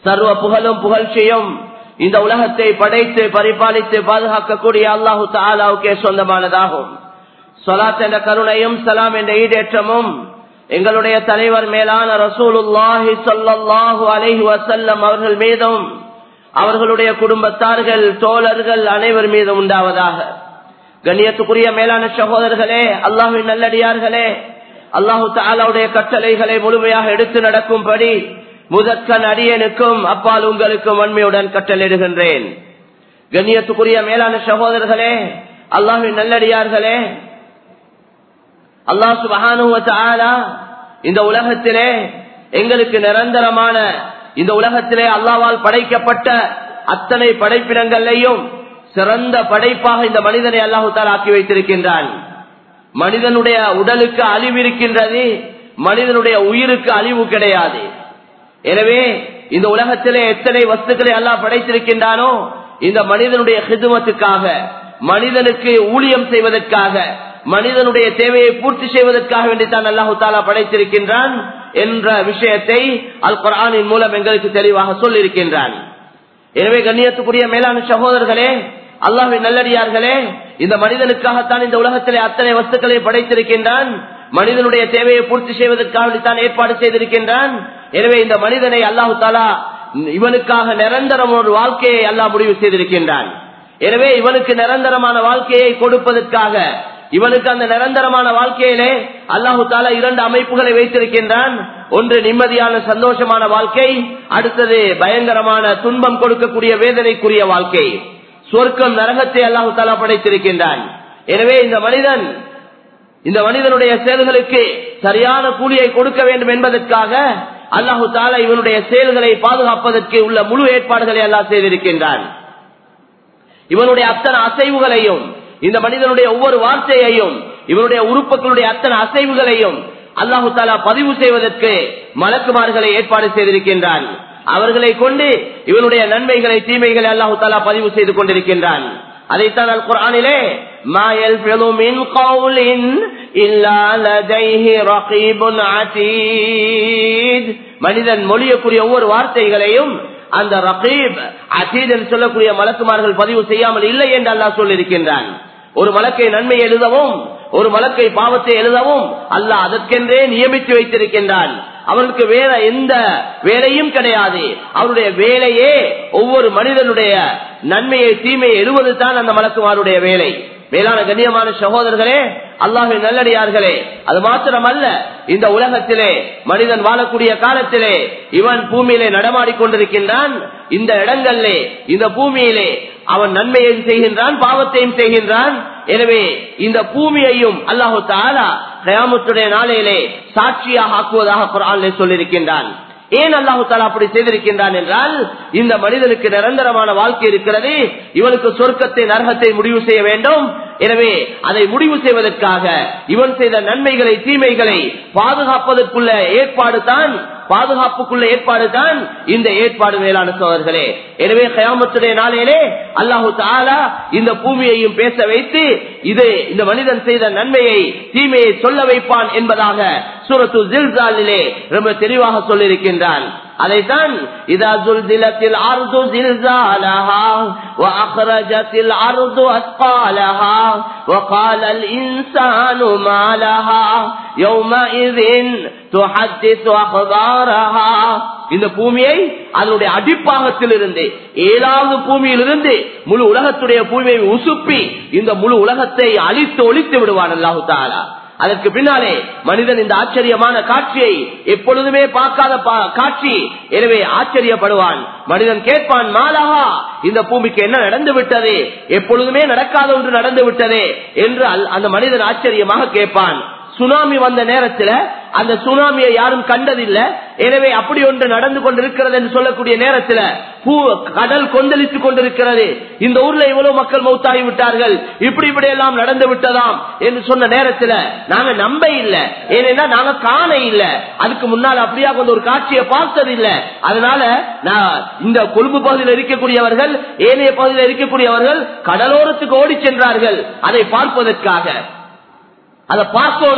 சர்வ புகழும் புகழ்ச்சியும் இந்த உலகத்தை படைத்து பரிபாலித்து பாதுகாக்கக்கூடிய அல்லாஹு தாலாவுக்கே சொந்தமானதாகும் சொலாத் என்ற கருணையும் சலாம் என்ற ஈடேற்றமும் எங்களுடைய தலைவர் மேலான ரசூலுல்லாஹி சொல்லல்லாஹு அலைஹி வசல்லம் அவர்கள் மீதும் அவர்களுடைய குடும்பத்தார்கள் தோழர்கள் அனைவர் மீதும் உண்டாவதாக கண்ணியத்துக்குரிய மேலான சகோதரர்களே அல்லாஹுவின் நல்லடியார்களே அல்லாஹு தாலாவுடைய கட்டளைகளை முழுமையாக எடுத்து நடக்கும்படி முதற்கன் அடியனுக்கும் அப்பால் உங்களுக்கும் வன்மையுடன் கட்டளையிடுகின்றேன் கண்ணியத்துக்குரிய மேலான சகோதரர்களே அல்லாஹின் நல்லடியார்களே அல்லாஹ் சுபகானுவ இந்த உலகத்திலே எங்களுக்கு நிரந்தரமான இந்த உலகத்திலே அல்லாவால் படைக்கப்பட்ட அத்தனை படைப்பிடங்களையும் சிறந்த படைப்பாக இந்த மனிதனை அல்லாஹு தாலா ஆக்கி வைத்திருக்கின்றான் மனிதனுடைய உடலுக்கு அழிவு இருக்கின்றது மனிதனுடைய உயிருக்கு அழிவு கிடையாது எனவே இந்த உலகத்திலே எத்தனை வஸ்துக்களை அல்லாஹ் படைத்திருக்கின்றானோ இந்த மனிதனுடைய ஹிதுமத்துக்காக மனிதனுக்கு ஊழியம் செய்வதற்காக மனிதனுடைய தேவையை பூர்த்தி செய்வதற்காக வேண்டித்தான் அல்லாஹு தாலா படைத்திருக்கின்றான் என்ற விஷயத்தை அல் குரானின் மூலம் எங்களுக்கு தெளிவாக சொல்லியிருக்கின்றான் எனவே கண்ணியத்துக்குரிய மேலான சகோதரர்களே அல்லாஹின் நல்லடியார்களே இந்த மனிதனுக்காகத்தான் இந்த உலகத்திலே அத்தனை வஸ்துக்களை படைத்திருக்கின்றான் மனிதனுடைய தேவையை பூர்த்தி செய்வதற்காக தான் ஏற்பாடு செய்திருக்கின்றான் எனவே இந்த மனிதனை அல்லாஹு தாலா இவனுக்காக நிரந்தரம் ஒரு வாழ்க்கையை அல்லாஹ் முடிவு செய்திருக்கின்றான் எனவே இவனுக்கு நிரந்தரமான வாழ்க்கையை கொடுப்பதற்காக இவனுக்கு அந்த நிரந்தரமான வாழ்க்கையிலே அல்லாஹு தாலா இரண்டு அமைப்புகளை வைத்திருக்கின்றான் ஒன்று நிம்மதியான சந்தோஷமான வாழ்க்கை அடுத்தது பயங்கரமான துன்பம் கொடுக்கக்கூடிய வேதனைக்குரிய வாழ்க்கை சொர்க்கம் நரகத்தை அல்லாஹு தாலா படைத்திருக்கின்றான் எனவே இந்த மனிதன் இந்த மனிதனுடைய செயல்களுக்கு சரியான கூலியை கொடுக்க வேண்டும் என்பதற்காக அல்லாஹு தாலா இவனுடைய செயல்களை பாதுகாப்பதற்கு உள்ள முழு ஏற்பாடுகளை அல்லாஹ் செய்திருக்கின்றான் இவனுடைய அத்தனை அசைவுகளையும் இந்த மனிதனுடைய ஒவ்வொரு வார்த்தையையும் இவனுடைய உறுப்புகளுடைய அத்தனை அசைவுகளையும் அல்லாஹு தாலா பதிவு செய்வதற்கு மலக்குமார்களை ஏற்பாடு செய்திருக்கின்றான் அவர்களை கொண்டு இவனுடைய நன்மைகளை தீமைகளை அல்லாஹு தாலா பதிவு செய்து கொண்டிருக்கின்றான் அதைத்தான் அல் குரானிலே மாயல் மின் கவுலின் மனிதன் மொழியக்கூடிய ஒவ்வொரு வார்த்தைகளையும் அந்த ரகீப் அசீத் என்று சொல்லக்கூடிய மலக்குமார்கள் பதிவு செய்யாமல் இல்லை என்று அல்லாஹ் சொல்லியிருக்கின்றான் ஒரு மலக்கை நன்மை எழுதவும் ஒரு மலக்கை பாவத்தை எழுதவும் அல்லாஹ் அதற்கென்றே நியமித்து வைத்திருக்கின்றான் அவனுக்கு வேற எந்த வேலையும் கிடையாது அவருடைய வேலையே ஒவ்வொரு மனிதனுடைய நன்மையை தீமையை எழுவது தான் அந்த மலக்குமாருடைய வேலை மேலான கண்ணியமான சகோதரர்களே அல்லாஹு நல்லடியார்களே அது மாத்திரமல்ல இந்த உலகத்திலே மனிதன் வாழக்கூடிய காலத்திலே இவன் பூமியிலே நடமாடி கொண்டிருக்கின்றான் இந்த இடங்களிலே இந்த பூமியிலே அவன் நன்மையையும் செய்கின்றான் பாவத்தையும் செய்கின்றான் எனவே இந்த பூமியையும் அல்லாஹு தாலா கயாமத்துடைய நாளையிலே சாட்சியாக ஆக்குவதாக குரான் சொல்லியிருக்கின்றான் ஏன் அல்லாஹு தாலா அப்படி செய்திருக்கின்றான் என்றால் இந்த மனிதனுக்கு நிரந்தரமான வாழ்க்கை இருக்கிறது இவனுக்கு சொர்க்கத்தை நரகத்தை முடிவு செய்ய வேண்டும் எனவே அதை முடிவு செய்வதற்காக இவன் செய்த நன்மைகளை தீமைகளை பாதுகாப்பதற்குள்ள ஏற்பாடு தான் பாதுகாப்புக்குள்ள ஏற்பாடு தான் இந்த ஏற்பாடு மேலான சோதர்களே எனவே கயாமத்துடைய நாளையிலே அல்லாஹு தாலா இந்த பூமியையும் பேச வைத்து இது இந்த மனிதன் செய்த நன்மையை தீமையை சொல்ல வைப்பான் என்பதாக சூரத்து ஜில்சாலிலே ரொம்ப தெளிவாக சொல்லியிருக்கின்றான் அதைத்தான் இதா ஜுல்திலத்தில் அர்து ஜில்சாலஹா وأخرجت الأرض أثقالها وقال الإنسان ما لها يومئذ تحدث أخبارها இந்த பூமியை அதனுடைய அடிப்பாகத்திலிருந்து ஏழாவது பூமியிலிருந்து முழு உலகத்துடைய பூமியை உசுப்பி இந்த முழு உலகத்தை அழித்து ஒழித்து விடுவான் அல்லாஹு தாலா அதற்கு பின்னாலே மனிதன் இந்த ஆச்சரியமான காட்சியை எப்பொழுதுமே பார்க்காத காட்சி எனவே ஆச்சரியப்படுவான் மனிதன் கேட்பான் மாலகா இந்த பூமிக்கு என்ன நடந்து விட்டது எப்பொழுதுமே நடக்காத ஒன்று நடந்து விட்டதே என்று அந்த மனிதன் ஆச்சரியமாக கேட்பான் சுனாமி வந்த நேரத்தில் அந்த சுனாமியை யாரும் கண்டதில்லை எனவே அப்படி ஒன்று நடந்து கொண்டிருக்கிறது என்று சொல்லக்கூடிய நேரத்தில் பூ கடல் கொந்தளித்துக் கொண்டிருக்கிறது இந்த ஊர்ல இவ்வளவு மக்கள் மௌத்தாகி விட்டார்கள் இப்படி இப்படி எல்லாம் நடந்து விட்டதாம் என்று சொன்ன நேரத்தில் நாங்க நம்ப இல்லை ஏனென்றா நாங்க காண இல்லை அதுக்கு முன்னால் அப்படியா கொண்டு ஒரு காட்சியை பார்த்தது இல்லை அதனால நான் இந்த கொழும்பு பகுதியில் இருக்கக்கூடியவர்கள் ஏனைய பகுதியில் இருக்கக்கூடியவர்கள் கடலோரத்துக்கு ஓடி சென்றார்கள் அதை பார்ப்பதற்காக அதை பார்க்கணும்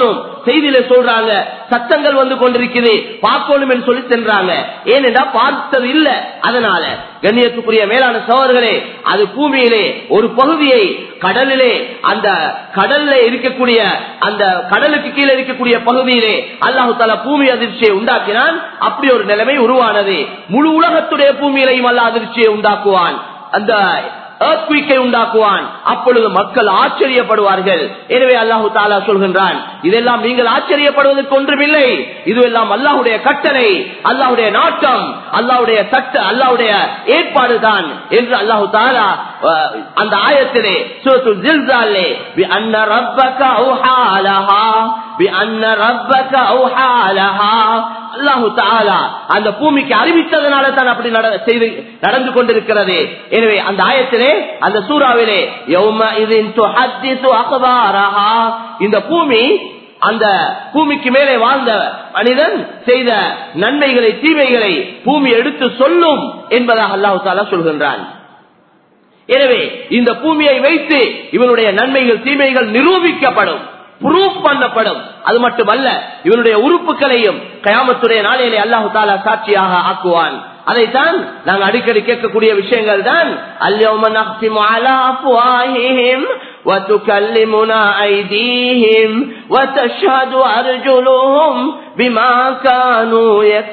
செய்தியில சொல்றாங்க சத்தங்கள் வந்து கொண்டிருக்குது பார்க்கணும் என்று சொல்லி சென்றாங்க ஏனென்றா பார்த்தது இல்ல அதனால கண்ணியத்துக்குரிய மேலான சோழர்களே அது பூமியிலே ஒரு பகுதியை கடலிலே அந்த கடல்ல இருக்கக்கூடிய அந்த கடலுக்கு கீழே இருக்கக்கூடிய பகுதியிலே அல்லாஹு தாலா பூமி அதிர்ச்சியை உண்டாக்கினான் அப்படி ஒரு நிலைமை உருவானது முழு உலகத்துடைய பூமியிலையும் அல்ல அதிர்ச்சியை உண்டாக்குவான் அந்த earthquake-ஐ உண்டாக்குவான் அப்பொழுது மக்கள் ஆச்சரியப்படுவார்கள் எனவே அல்லாஹு தாலா சொல்கின்றான் இதெல்லாம் நீங்கள் ஆச்சரியப்படுவதற்கு ஒன்றுமில்லை இதுவெல்லாம் அல்லாஹுடைய கட்டளை அல்லாஹுடைய நாட்டம் அல்லாஹுடைய சட்ட அல்லாஹுடைய ஏற்பாடு தான் என்று அல்லாஹு தாலா அஹ், அந்த ஆயத்திலே சூரத்துல் ஜில்சாலே பி அன்ன ரப்பக அவ்ஹா லஹா பி அன்ன ரப்பக அவ்ஹா லஹா அல்லாஹு தாலா அந்த பூமிக்கு அறிவித்ததனால தான் அப்படி நட- செய்து நடந்து கொண்டிருக்கிறது எனவே அந்த ஆயத்திலே அந்த சூறாவிலே யௌமஇதின் துஹத்திசு அக்பாரஹா இந்த பூமி அந்த பூமிக்கு மேலே வாழ்ந்த மனிதன் செய்த நன்மைகளை தீமைகளை பூமி எடுத்து சொல்லும் என்பதாக அல்லாஹு தாலா சொல்கின்றான் எனவே இந்த பூமியை வைத்து இவனுடைய நன்மைகள் தீமைகள் நிரூபிக்கப்படும் ப்ரூஃப் பண்ணப்படும் அது மட்டுமல்ல இவனுடைய உறுப்புகளையும் கயாமத்துடைய நாளையிலே அல்லாஹு தாலா சாட்சியாக ஆக்குவான் அதைத்தான் நாங்கள் அடிக்கடி கேட்கக்கூடிய விஷயங்கள் தான் அல்யோம நஹ்திமு அலா அஃப்வாஹிஹிம் وتكلمنا أيديهم وتشهد أرجلهم بما كانوا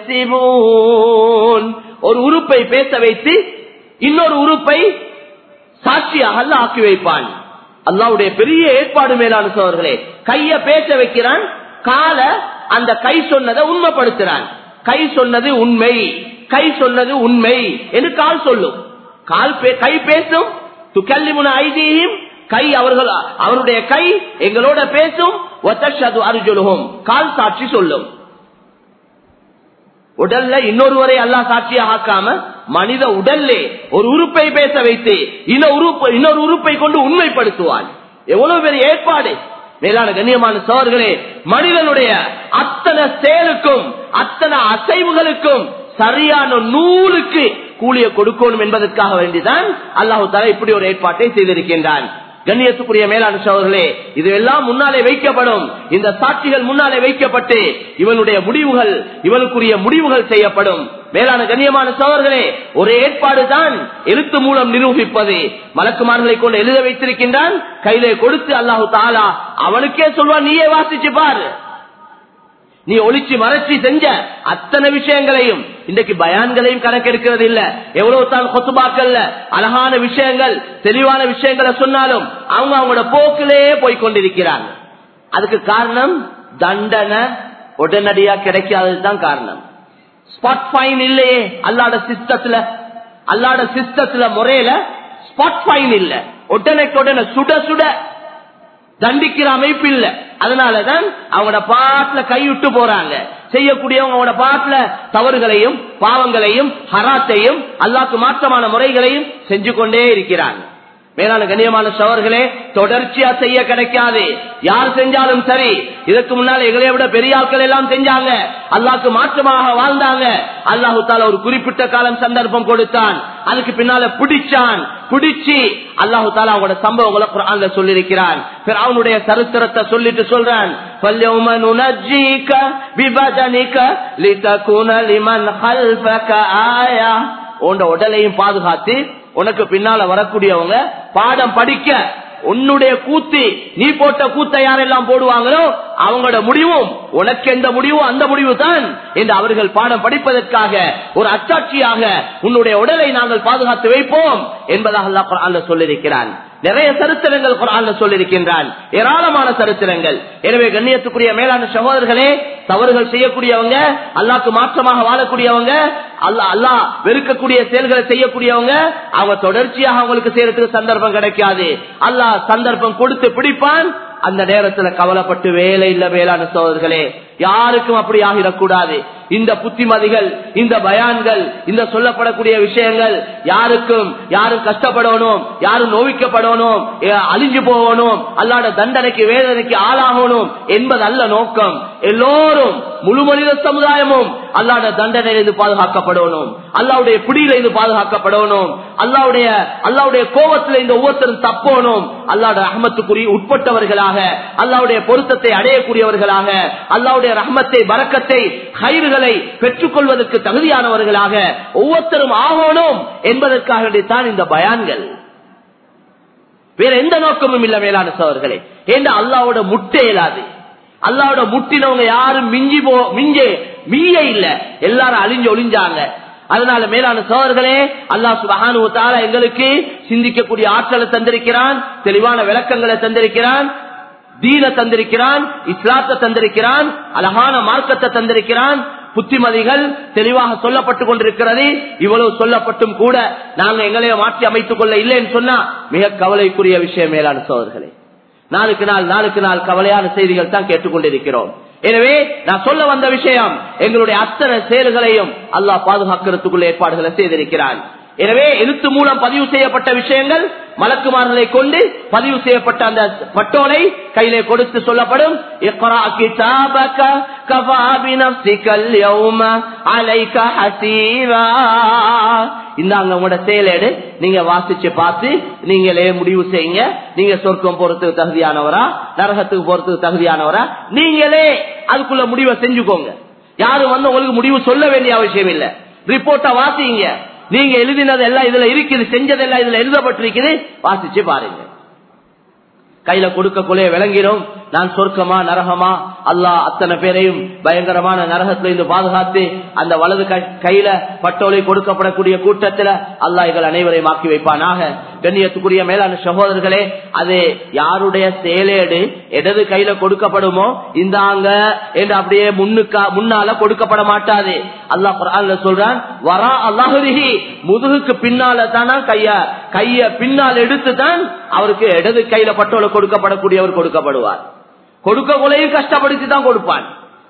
يكسبون ஒரு உறுப்பை பேச வைத்து இன்னொரு உறுப்பை சாட்சியாக அல்ல ஆக்கி வைப்பான் அல்லாவுடைய பெரிய ஏற்பாடு மேலான சோழர்களே கைய பேச வைக்கிறான் கால அந்த கை சொன்னதை உண்மைப்படுத்துறான் கை சொன்னது உண்மை கை சொன்னது உண்மை என்று கால் சொல்லும் கால் பே- கை பேசும் துக்கல்லிமுன ஐதீகம் கை அவர்கள் அவருடைய கை எங்களோட பேசும் ஒத்தஷது அருஜுலுகும் கால் சாட்சி சொல்லும் உடல்ல இன்னொருவரை அல்லாஹ் சாட்சியாக ஆக்காம மனித உடல்லே ஒரு உறுப்பை பேச வைத்து இன்னொரு உறுப்பு இன்னொரு உறுப்பை கொண்டு உண்மைப்படுத்துவான் எவ்வளவு பெரிய ஏற்பாடு மேலான கண்ணியமான சோர்களே மனிதனுடைய அத்தனை செயலுக்கும் அத்தனை அசைவுகளுக்கும் சரியான நூலுக்கு கூலிய கொடுக்கணும் என்பதற்காக வேண்டிதான் அல்லாஹு தாலா இப்படி ஒரு ஏற்பாட்டை செய்திருக்கின்றான் கண்ணியத்துக்குரிய மேலான சோழர்களே இது எல்லாம் முன்னாலே வைக்கப்படும் இந்த சாட்சிகள் முன்னாலே வைக்கப்பட்டு இவனுடைய முடிவுகள் இவனுக்குரிய முடிவுகள் செய்யப்படும் மேலான கண்ணியமான சோழர்களே ஒரு ஏற்பாடு தான் எழுத்து மூலம் நிரூபிப்பது மலக்குமார்களை கொண்டு எழுத வைத்திருக்கின்றான் கையிலே கொடுத்து அல்லாஹு தாலா அவனுக்கே சொல்வான் நீயே வாசிச்சு பாரு நீ ஒளிச்சு மறைச்சி செஞ்ச அத்தனை விஷயங்களையும் இன்றைக்கு பயான்களையும் கணக்கெடுக்கிறது இல்ல எவ்வளவு தான் கொத்துபாக்கல்ல அழகான விஷயங்கள் தெளிவான விஷயங்களை சொன்னாலும் அவங்க அவங்களோட போக்கிலே போய் கொண்டிருக்கிறாங்க அதுக்கு காரணம் தண்டனை உடனடியா கிடைக்காததுதான் காரணம் ஸ்பாட் ஃபைன் இல்லையே அல்லாட சிஸ்டத்துல அல்லாட சிஸ்டத்துல முறையில ஸ்பாட் ஃபைன் இல்ல உடனுக்கு உடனே சுட சுட தண்டிக்கிற அமைப்பு இல்ல அதனாலதான் அவங்களோட பாட்டுல கைவிட்டு போறாங்க செய்யக்கூடியவங்க அவங்களோட பாட்டுல தவறுகளையும் பாவங்களையும் ஹராத்தையும் அல்லாக்கு மாற்றமான முறைகளையும் செஞ்சு கொண்டே இருக்கிறாங்க மேலான கண்ணியமான சவர்களே தொடர்ச்சியா செய்ய கிடைக்காது யார் செஞ்சாலும் சரி இதற்கு முன்னால் எங்களை விட பெரிய ஆட்கள் எல்லாம் செஞ்சாங்க அல்லாக்கு மாற்றமாக வாழ்ந்தாங்க அல்லாஹு தாலா ஒரு குறிப்பிட்ட காலம் சந்தர்ப்பம் கொடுத்தான் அதுக்கு பின்னால பிடிச்சான் பிடிச்சு அல்லாஹு தாலா அவங்களோட சம்பவங்களை குரான்ல சொல்லியிருக்கிறான் அவனுடைய சரித்திரத்தை சொல்லிட்டு சொல்றான் فَالْيَوْمَ نُنَجِّيكَ بِبَدَنِكَ لِتَكُونَ لِمَنْ خَلْفَكَ آيَةً உன்னோட உடலையும் பாதுகாத்து உனக்கு பின்னால வரக்கூடியவங்க பாடம் படிக்க உன்னுடைய கூத்து நீ போட்ட கூத்தை யாரெல்லாம் போடுவாங்களோ அவங்களோட முடிவும் உனக்கு எந்த முடிவும் அந்த முடிவு தான் என்று அவர்கள் பாடம் படிப்பதற்காக ஒரு அச்சாட்சியாக உன்னுடைய உடலை நாங்கள் பாதுகாத்து வைப்போம் என்பதாக அல்லாஹ் குர்ஆன்ல சொல்லியிருக்கிறான் நிறைய சரித்திரங்கள் குரான்ல சொல்லியிருக்கின்றான் ஏராளமான சரித்திரங்கள் எனவே கண்ணியத்துக்குரிய மேலான சகோதரர்களே தவறுகள் செய்யக்கூடியவங்க அல்லாக்கு மாற்றமாக வாழக்கூடியவங்க அல்லா அல்லா வெறுக்கக்கூடிய செயல்களை செய்யக்கூடியவங்க அவங்க தொடர்ச்சியாக அவங்களுக்கு செய்யறதுக்கு சந்தர்ப்பம் கிடைக்காது அல்லாஹ் சந்தர்ப்பம் கொடுத்து பிடிப்பான் அந்த நேரத்துல கவலைப்பட்டு வேலை இல்ல வேளாண் சோதர்களே யாருக்கும் அப்படி ஆகிடக்கூடாது இந்த புத்திமதிகள் இந்த பயான்கள் இந்த சொல்லப்படக்கூடிய விஷயங்கள் யாருக்கும் யாரும் கஷ்டப்படணும் யாரும் நோவிக்கப்படணும் ஏ, அழிஞ்சு போகணும் அல்லாட தண்டனைக்கு வேதனைக்கு ஆளாகணும் என்பது அல்ல நோக்கம் எல்லோரும் முழு மனித சமுதாயமும் அல்லாட தண்டனையிலிருந்து பாதுகாக்கப்படணும் அல்லாவுடைய பிடியிலிருந்து பாதுகாக்கப்படணும் அல்லாவுடைய அல்லாவுடைய கோபத்தில் இந்த ஒவ்வொருத்தரும் தப்போனும் அல்லாட ரஹமத்துக்குரிய உட்பட்டவர்களாக அல்லாவுடைய பொருத்தத்தை அடையக்கூடியவர்களாக அல்லாவுடைய ரஹமத்தை வரக்கத்தை கயிறுகளை பெற்றுக் கொள்வதற்கு தகுதியானவர்களாக ஒவ்வொருத்தரும் ஆகணும் என்பதற்காக தான் இந்த பயான்கள் வேற எந்த நோக்கமும் இல்ல மேலான சோழர்களே ஏன்னா அல்லாவோட முட்டை இயலாது அல்லாவோட முட்டினவங்க யாரும் மிஞ்சி போ மிஞ்சே மீய இல்ல எல்லாரும் அழிஞ்சு ஒளிஞ்சாங்க அதனால மேலான சோழர்களே அல்லா சுபஹானு தால எங்களுக்கு சிந்திக்கக்கூடிய ஆற்றலை தந்திருக்கிறான் தெளிவான விளக்கங்களை தந்திருக்கிறான் தீன தந்திருக்கிறான் இஸ்லாத்தை தந்திருக்கிறான் அழகான மார்க்கத்தை தந்திருக்கிறான் புத்திமதிகள் தெளிவாக சொல்லப்பட்டுக் கொண்டிருக்கிறது இவ்வளவு சொல்லப்பட்டும் கூட நாங்க எங்களைய மாற்றி அமைத்துக் கொள்ள இல்லைன்னு சொன்னா மிக கவலைக்குரிய விஷயம் மேலான சோதர்களே நாளுக்கு நாள் நாளுக்கு நாள் கவலையான செய்திகள் தான் கேட்டுக்கொண்டிருக்கிறோம் எனவே நான் சொல்ல வந்த விஷயம் எங்களுடைய அத்தனை செயல்களையும் அல்லாஹ் பாதுகாக்கிறதுக்குள்ள ஏற்பாடுகளை செய்திருக்கிறான் எனவே எழுத்து மூலம் பதிவு செய்யப்பட்ட விஷயங்கள் மலக்குமார்களை கொண்டு பதிவு செய்யப்பட்ட அந்த பட்டோலை கையிலே கொடுத்து சொல்லப்படும் இந்தாங்க உங்களோட செயலேடு நீங்க வாசிச்சு பார்த்து நீங்களே முடிவு செய்யுங்க நீங்க சொர்க்கம் போறதுக்கு தகுதியானவரா நரகத்துக்கு போறதுக்கு தகுதியானவரா நீங்களே அதுக்குள்ள முடிவை செஞ்சுக்கோங்க யாரும் வந்து உங்களுக்கு முடிவு சொல்ல வேண்டிய அவசியம் இல்ல ரிப்போர்ட்டை வாசிங்க நீங்க எழுதினது எல்லாம் இதுல இருக்குது செஞ்சதெல்லாம் இதுல எழுதப்பட்டிருக்குது வாசிச்சு பாருங்க கையில கொடுக்கக்குள்ளே விளங்கிடும் நான் சொர்க்கமா நரகமா அல்லாஹ் அத்தனை பேரையும் பயங்கரமான நரகத்துல இருந்து பாதுகாத்து அந்த வலது கையில பட்டோலை கொடுக்கப்படக்கூடிய கூட்டத்துல அல்லாஹ் எங்கள் அனைவரையும் ஆக்கி வைப்பானாக கண்ணியத்துக்குரிய மேலான சகோதரர்களே அது யாருடைய செயலேடு இடது கையில கொடுக்கப்படுமோ இந்தாங்க என்று அப்படியே முன்னுக்கா முன்னால கொடுக்கப்பட மாட்டாது அல்லாஹ் குரான்ல சொல்றான் வரா அல்லாஹுரிஹி முதுகுக்கு பின்னால தானா கைய கைய பின்னால் எடுத்து தான் அவருக்கு இடது கையில பட்டோலை கொடுக்கப்படக்கூடியவர் கொடுக்கப்படுவார் கொடுக்க கொலையும் கஷ்டப்படுத்தி தான் கொடுப்பான்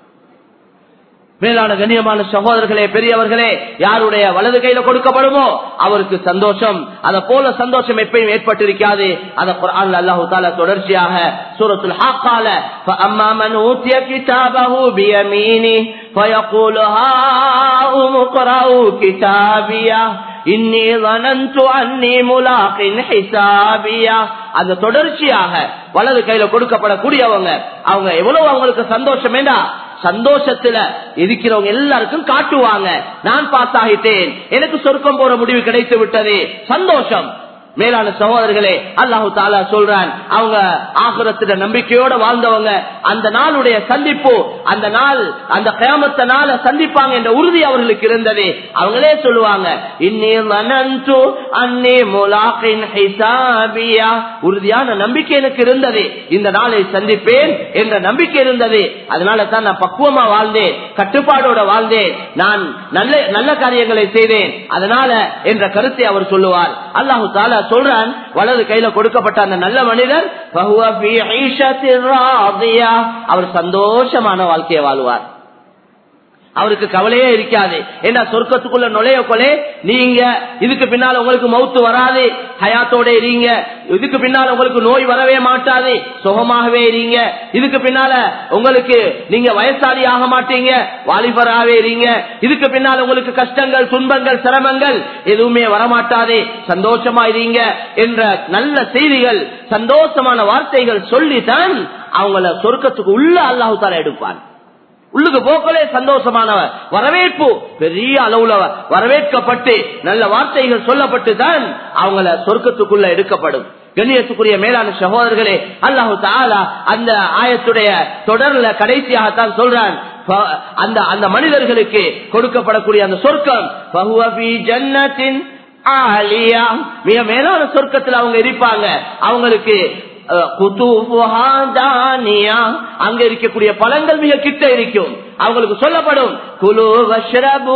மேலான கண்ணியமான சகோதரர்களே பெரியவர்களே யாருடைய வலது கையில கொடுக்கப்படுமோ அவருக்கு சந்தோஷம் அத போல சந்தோஷம் எப்பயும் ஏற்பட்டிருக்காது அத குரான் அல்லாஹு தாலா தொடர்ச்சியாக சூரத்துல் ஹாக்கால فَأَمَّا مَنْ أُوتِيَ كِتَابَهُ بِيَمِينِهِ فَيَقُولُ هَاؤُمُ اقْرَءُوا كِتَابِيَهْ இன்னி வனந்து அன்னி முலாக்கின் ஹிசாபியா அந்த தொடர்ச்சியாக வலது கையில கொடுக்கப்படக்கூடியவங்க அவங்க எவ்வளவு அவங்களுக்கு சந்தோஷம் வேண்டா சந்தோஷத்துல இருக்கிறவங்க எல்லாருக்கும் காட்டுவாங்க நான் பாஸ் ஆகிட்டேன் எனக்கு சொர்க்கம் போற முடிவு கிடைத்து விட்டது சந்தோஷம் மேலான சகோதரர்களே அல்லாஹு தாலா சொல்றான் அவங்க ஆகுரத்திட நம்பிக்கையோட வாழ்ந்தவங்க அந்த நாளுடைய சந்திப்பு அந்த நாள் அந்த கயாமத்த நாள சந்திப்பாங்க என்ற உறுதி அவர்களுக்கு இருந்தது அவங்களே சொல்லுவாங்க இன்னே மனந்து அன்னே முலாக்கின் ஹிசாபியா உறுதியான நம்பிக்கை எனக்கு இருந்தது இந்த நாளை சந்திப்பேன் என்ற நம்பிக்கை இருந்தது அதனால தான் நான் பக்குவமா வாழ்ந்தேன் கட்டுப்பாடோட வாழ்ந்தேன் நான் நல்ல நல்ல காரியங்களை செய்தேன் அதனால என்ற கருத்தை அவர் சொல்லுவார் அல்லாஹு தாலா சொல்றான் வலது கையில கொடுக்கப்பட்ட அந்த நல்ல மனிதர் அவர் சந்தோஷமான வாழ்க்கையை வாழ்வார் அவருக்கு கவலையே இருக்காது ஏன்னா சொர்க்கத்துக்குள்ள நுழைய கொலே நீங்க இதுக்கு பின்னால உங்களுக்கு மவுத்து வராது ஹயாத்தோட இருங்க இதுக்கு பின்னால உங்களுக்கு நோய் வரவே மாட்டாது சுகமாகவே இருங்க இதுக்கு பின்னால உங்களுக்கு நீங்க வயசாளி ஆக மாட்டீங்க வாலிபராகவே இருங்க இதுக்கு பின்னால உங்களுக்கு கஷ்டங்கள் துன்பங்கள் சிரமங்கள் எதுவுமே வரமாட்டாது சந்தோஷமா இருங்க என்ற நல்ல செய்திகள் சந்தோஷமான வார்த்தைகள் சொல்லித்தான் அவங்கள சொர்க்கத்துக்கு உள்ள அல்லாஹு தாலா எடுப்பான் உள்ளுக்கு போக்கலே சந்தோஷமானவர் வரவேற்பு பெரிய அளவுல வரவேற்கப்பட்டு நல்ல வார்த்தைகள் சொல்லப்பட்டு தான் அவங்கள சொர்க்கத்துக்குள்ள எடுக்கப்படும் கண்ணியத்துக்குரிய மேலான சகோதரர்களே அல்லாஹு தாலா அந்த ஆயத்துடைய தொடர்ல கடைசியாகத்தான் சொல்றான் அந்த அந்த மனிதர்களுக்கு கொடுக்கப்படக்கூடிய அந்த சொர்க்கம் மிக மேலான சொர்க்கத்தில் அவங்க இருப்பாங்க அவங்களுக்கு அங்க இருக்கக்கூடிய பழங்கள் மிக கிட்ட இருக்கும் அவங்களுக்கு சொல்லப்படும் குலு வஷ்ரபு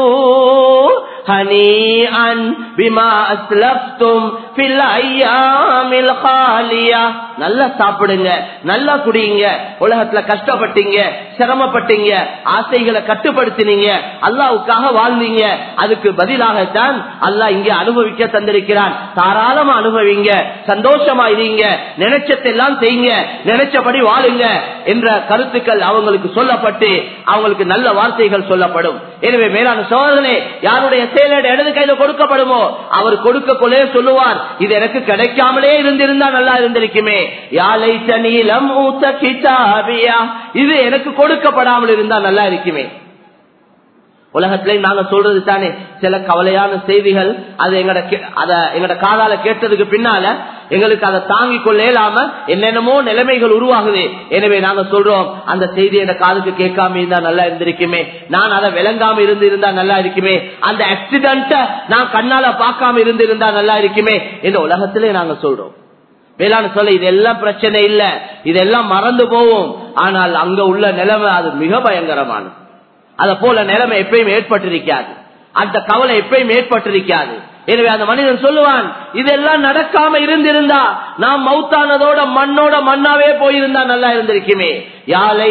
ஹனீஅன் பிமா அஸ்லஃப்தும் ஃபில் ஐயாமில் காலியா நல்லா சாப்பிடுங்க நல்லா குடிங்க உலகத்துல கஷ்டப்பட்டீங்க சிரமப்பட்டீங்க ஆசைகளை கட்டுப்படுத்தினீங்க அல்லாவுக்காக வாழ்ந்தீங்க அதுக்கு பதிலாகத்தான் அல்லாஹ் இங்க அனுபவிக்க தந்திருக்கிறான் தாராளமா அனுபவிங்க சந்தோஷமா இருங்க நினைச்சதெல்லாம் செய்யுங்க நினைச்சபடி வாழுங்க என்ற கருத்துக்கள் அவங்களுக்கு சொல்லப்பட்டு அவங்களுக்கு நல்ல வார்த்தைகள் சொல்லப்படும் எனவே மேலான சோதனை யாருடைய செயலோட இடது கையில கொடுக்கப்படுமோ அவர் கொடுக்க கொள்ளே சொல்லுவார் இது எனக்கு கிடைக்காமலே இருந்திருந்தா நல்லா இருந்திருக்குமே யாலை நீளம் ஊத்த கிட்டாபியா இது எனக்கு கொடுக்கப்படாமல் இருந்தா நல்லா இருக்குமே உலகத்திலே நாங்க சொல்றது தானே சில கவலையான செய்திகள் அது எங்கட அத எங்கட காதால கேட்டதுக்கு பின்னால எங்களுக்கு அதை தாங்கிக் கொள்ள இயலாம என்னென்னமோ நிலைமைகள் உருவாகுது எனவே நாங்க சொல்றோம் அந்த செய்தி என் காதுக்கு கேட்காம இருந்தா நல்லா இருந்திருக்குமே நான் அதை விளங்காம இருந்து இருந்தா நல்லா இருக்குமே அந்த ஆக்சிடென்ட நான் கண்ணால பார்க்காம இருந்து இருந்தா நல்லா இருக்குமே இந்த உலகத்திலே நாங்க சொல்றோம் வேளாண் சொல்ல இதெல்லாம் பிரச்சனை இல்ல இதெல்லாம் மறந்து போவோம் ஆனால் அங்க உள்ள நிலைமை அது மிக பயங்கரமானது அத போல நிலைமை எப்பயும் ஏற்பட்டிருக்காது அந்த கவலை எப்பயும் ஏற்பட்டிருக்காது எனவே அந்த மனிதன் சொல்லுவான் இதெல்லாம் நடக்காம இருந்திருந்தா நாம் மௌத்தானதோட மண்ணோட மண்ணாவே போயிருந்தா நல்லா இருந்திருக்குமே யாலை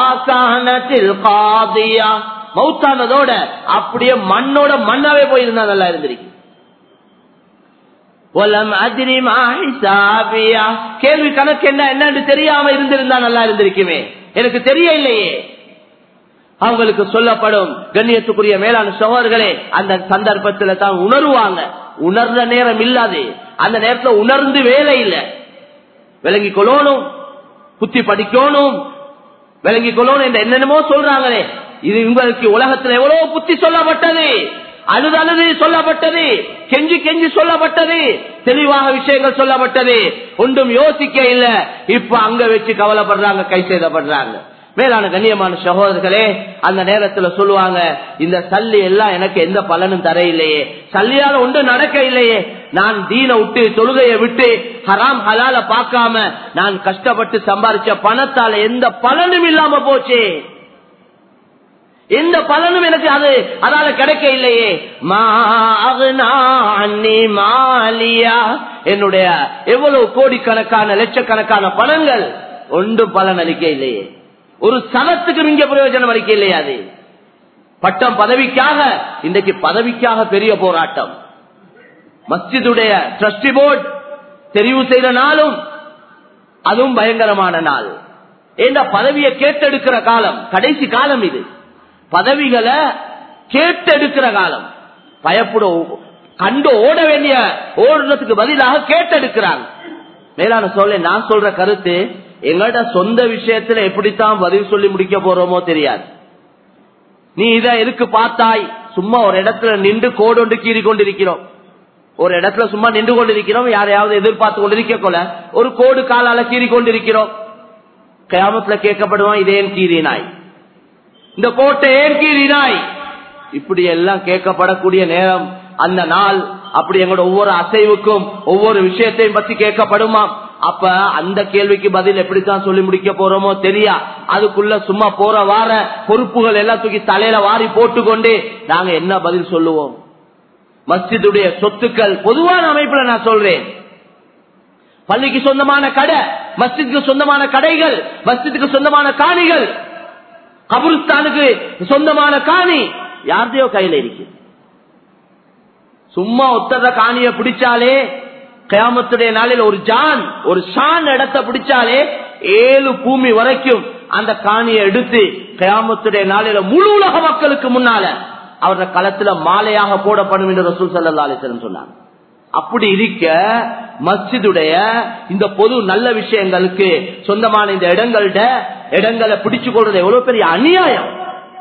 மௌத்தானதோட அப்படியே மண்ணோட மண்ணாவே போயிருந்தா நல்லா இருந்திருக்கு கேள்வி கணக்கு என்ன என்னன்னு தெரியாம இருந்திருந்தா நல்லா இருந்திருக்குமே எனக்கு தெரிய இல்லையே அவங்களுக்கு சொல்லப்படும் கண்ணியத்துக்குரிய மேலான சோழர்களே அந்த சந்தர்ப்பத்துல தான் உணர்வாங்க உணர்ந்த நேரம் இல்லாது அந்த நேரத்துல உணர்ந்து வேலை இல்லை விளங்கி கொள்ளணும் புத்தி படிக்கணும் விளங்கி கொள்ளணும் என்று என்னென்னமோ சொல்றாங்களே இது உங்களுக்கு உலகத்துல எவ்வளவு புத்தி சொல்லப்பட்டது அழுது அழுது சொல்லப்பட்டது கெஞ்சி கெஞ்சி சொல்லப்பட்டது தெளிவாக விஷயங்கள் சொல்லப்பட்டது ஒன்றும் யோசிக்க இல்ல இப்ப அங்க வச்சு கவலைப்படுறாங்க கை செய்தப்படுறாங்க மேலான கண்ணியமான சகோதரர்களே அந்த நேரத்துல சொல்லுவாங்க இந்த சல்லி எல்லாம் எனக்கு எந்த பலனும் தர இல்லையே சல்லியால ஒன்று நடக்க இல்லையே நான் தீன விட்டு தொழுகையை விட்டு ஹராம் ஹலால பார்க்காம நான் கஷ்டப்பட்டு சம்பாதிச்ச பணத்தால எந்த பலனும் இல்லாம போச்சே எந்த பலனும் எனக்கு அது அதால கிடைக்க இல்லையே மாலியா என்னுடைய எவ்வளவு கோடிக்கணக்கான லட்சக்கணக்கான பணங்கள் ஒன்றும் பலன் அளிக்க இல்லையே ஒரு சனத்துக்கு மிங்க பிரயோஜனம் அளிக்க இல்லையா அது பட்டம் பதவிக்காக இன்றைக்கு பதவிக்காக பெரிய போராட்டம் மஸ்ஜிதுடைய டிரஸ்டி போர்டு தெரிவு செய்த நாளும் அதுவும் பயங்கரமான நாள் என்ற பதவியை கேட்டெடுக்கிற காலம் கடைசி காலம் இது பதவிகளை கேட்டெடுக்கிற காலம் பயப்பட கண்டு ஓட வேண்டிய ஓடுறதுக்கு பதிலாக கேட்டெடுக்கிறாங்க மேலான சொல்ல நான் சொல்ற கருத்து எங்கள்ட சொந்த விஷயத்துல எப்படித்தான் பதில் சொல்லி முடிக்க போறோமோ தெரியாது நீ இத எதுக்கு பார்த்தாய் சும்மா ஒரு இடத்துல நின்று கோடொண்டு கீறி கொண்டிருக்கிறோம் ஒரு இடத்துல சும்மா நின்று கொண்டிருக்கிறோம் யாரையாவது எதிர்பார்த்து கொண்டிருக்க கொல ஒரு கோடு காலால கீறி கொண்டிருக்கிறோம் கிராமத்துல கேட்கப்படுவான் இது ஏன் கீறினாய் இந்த கோட்டை ஏன் கீறினாய் இப்படி எல்லாம் கேட்கப்படக்கூடிய நேரம் அந்த நாள் அப்படி எங்களோட ஒவ்வொரு அசைவுக்கும் ஒவ்வொரு விஷயத்தையும் பத்தி கேட்கப்படுமா அப்ப அந்த கேள்விக்கு பதில் எப்படித்தான் சொல்லி முடிக்க போறோமோ தெரியா அதுக்குள்ள சும்மா போற வார பொறுப்புகள் எல்லாம் தூக்கி தலையில வாரி போட்டுக்கொண்டு நாங்க என்ன பதில் சொல்லுவோம் மஸ்ஜிதுடைய சொத்துக்கள் பொதுவான அமைப்புல நான் சொல்றேன் பள்ளிக்கு சொந்தமான கடை மஸ்ஜிதுக்கு சொந்தமான கடைகள் மஸ்ஜிதுக்கு சொந்தமான காணிகள் கபுருஸ்தானுக்கு சொந்தமான காணி யார்தையோ கையில இருக்கு சும்மா ஒத்தர காணிய பிடிச்சாலே கயாமத்துடைய நாளில் ஒரு ஜான் ஒரு ஷான் இடத்தை பிடிச்சாலே ஏழு பூமி வரைக்கும் அந்த காணியை எடுத்து கயாமத்துடைய நாளில முழு உலக மக்களுக்கு முன்னால அவர களத்துல மாலையாக போடப்படும் என்று ரசூல் சல்லா அலிசலம் சொன்னாங்க அப்படி இருக்க மஸ்ஜிதுடைய இந்த பொது நல்ல விஷயங்களுக்கு சொந்தமான இந்த இடங்கள்ட இடங்களை பிடிச்சு கொள்றது எவ்வளவு பெரிய அநியாயம்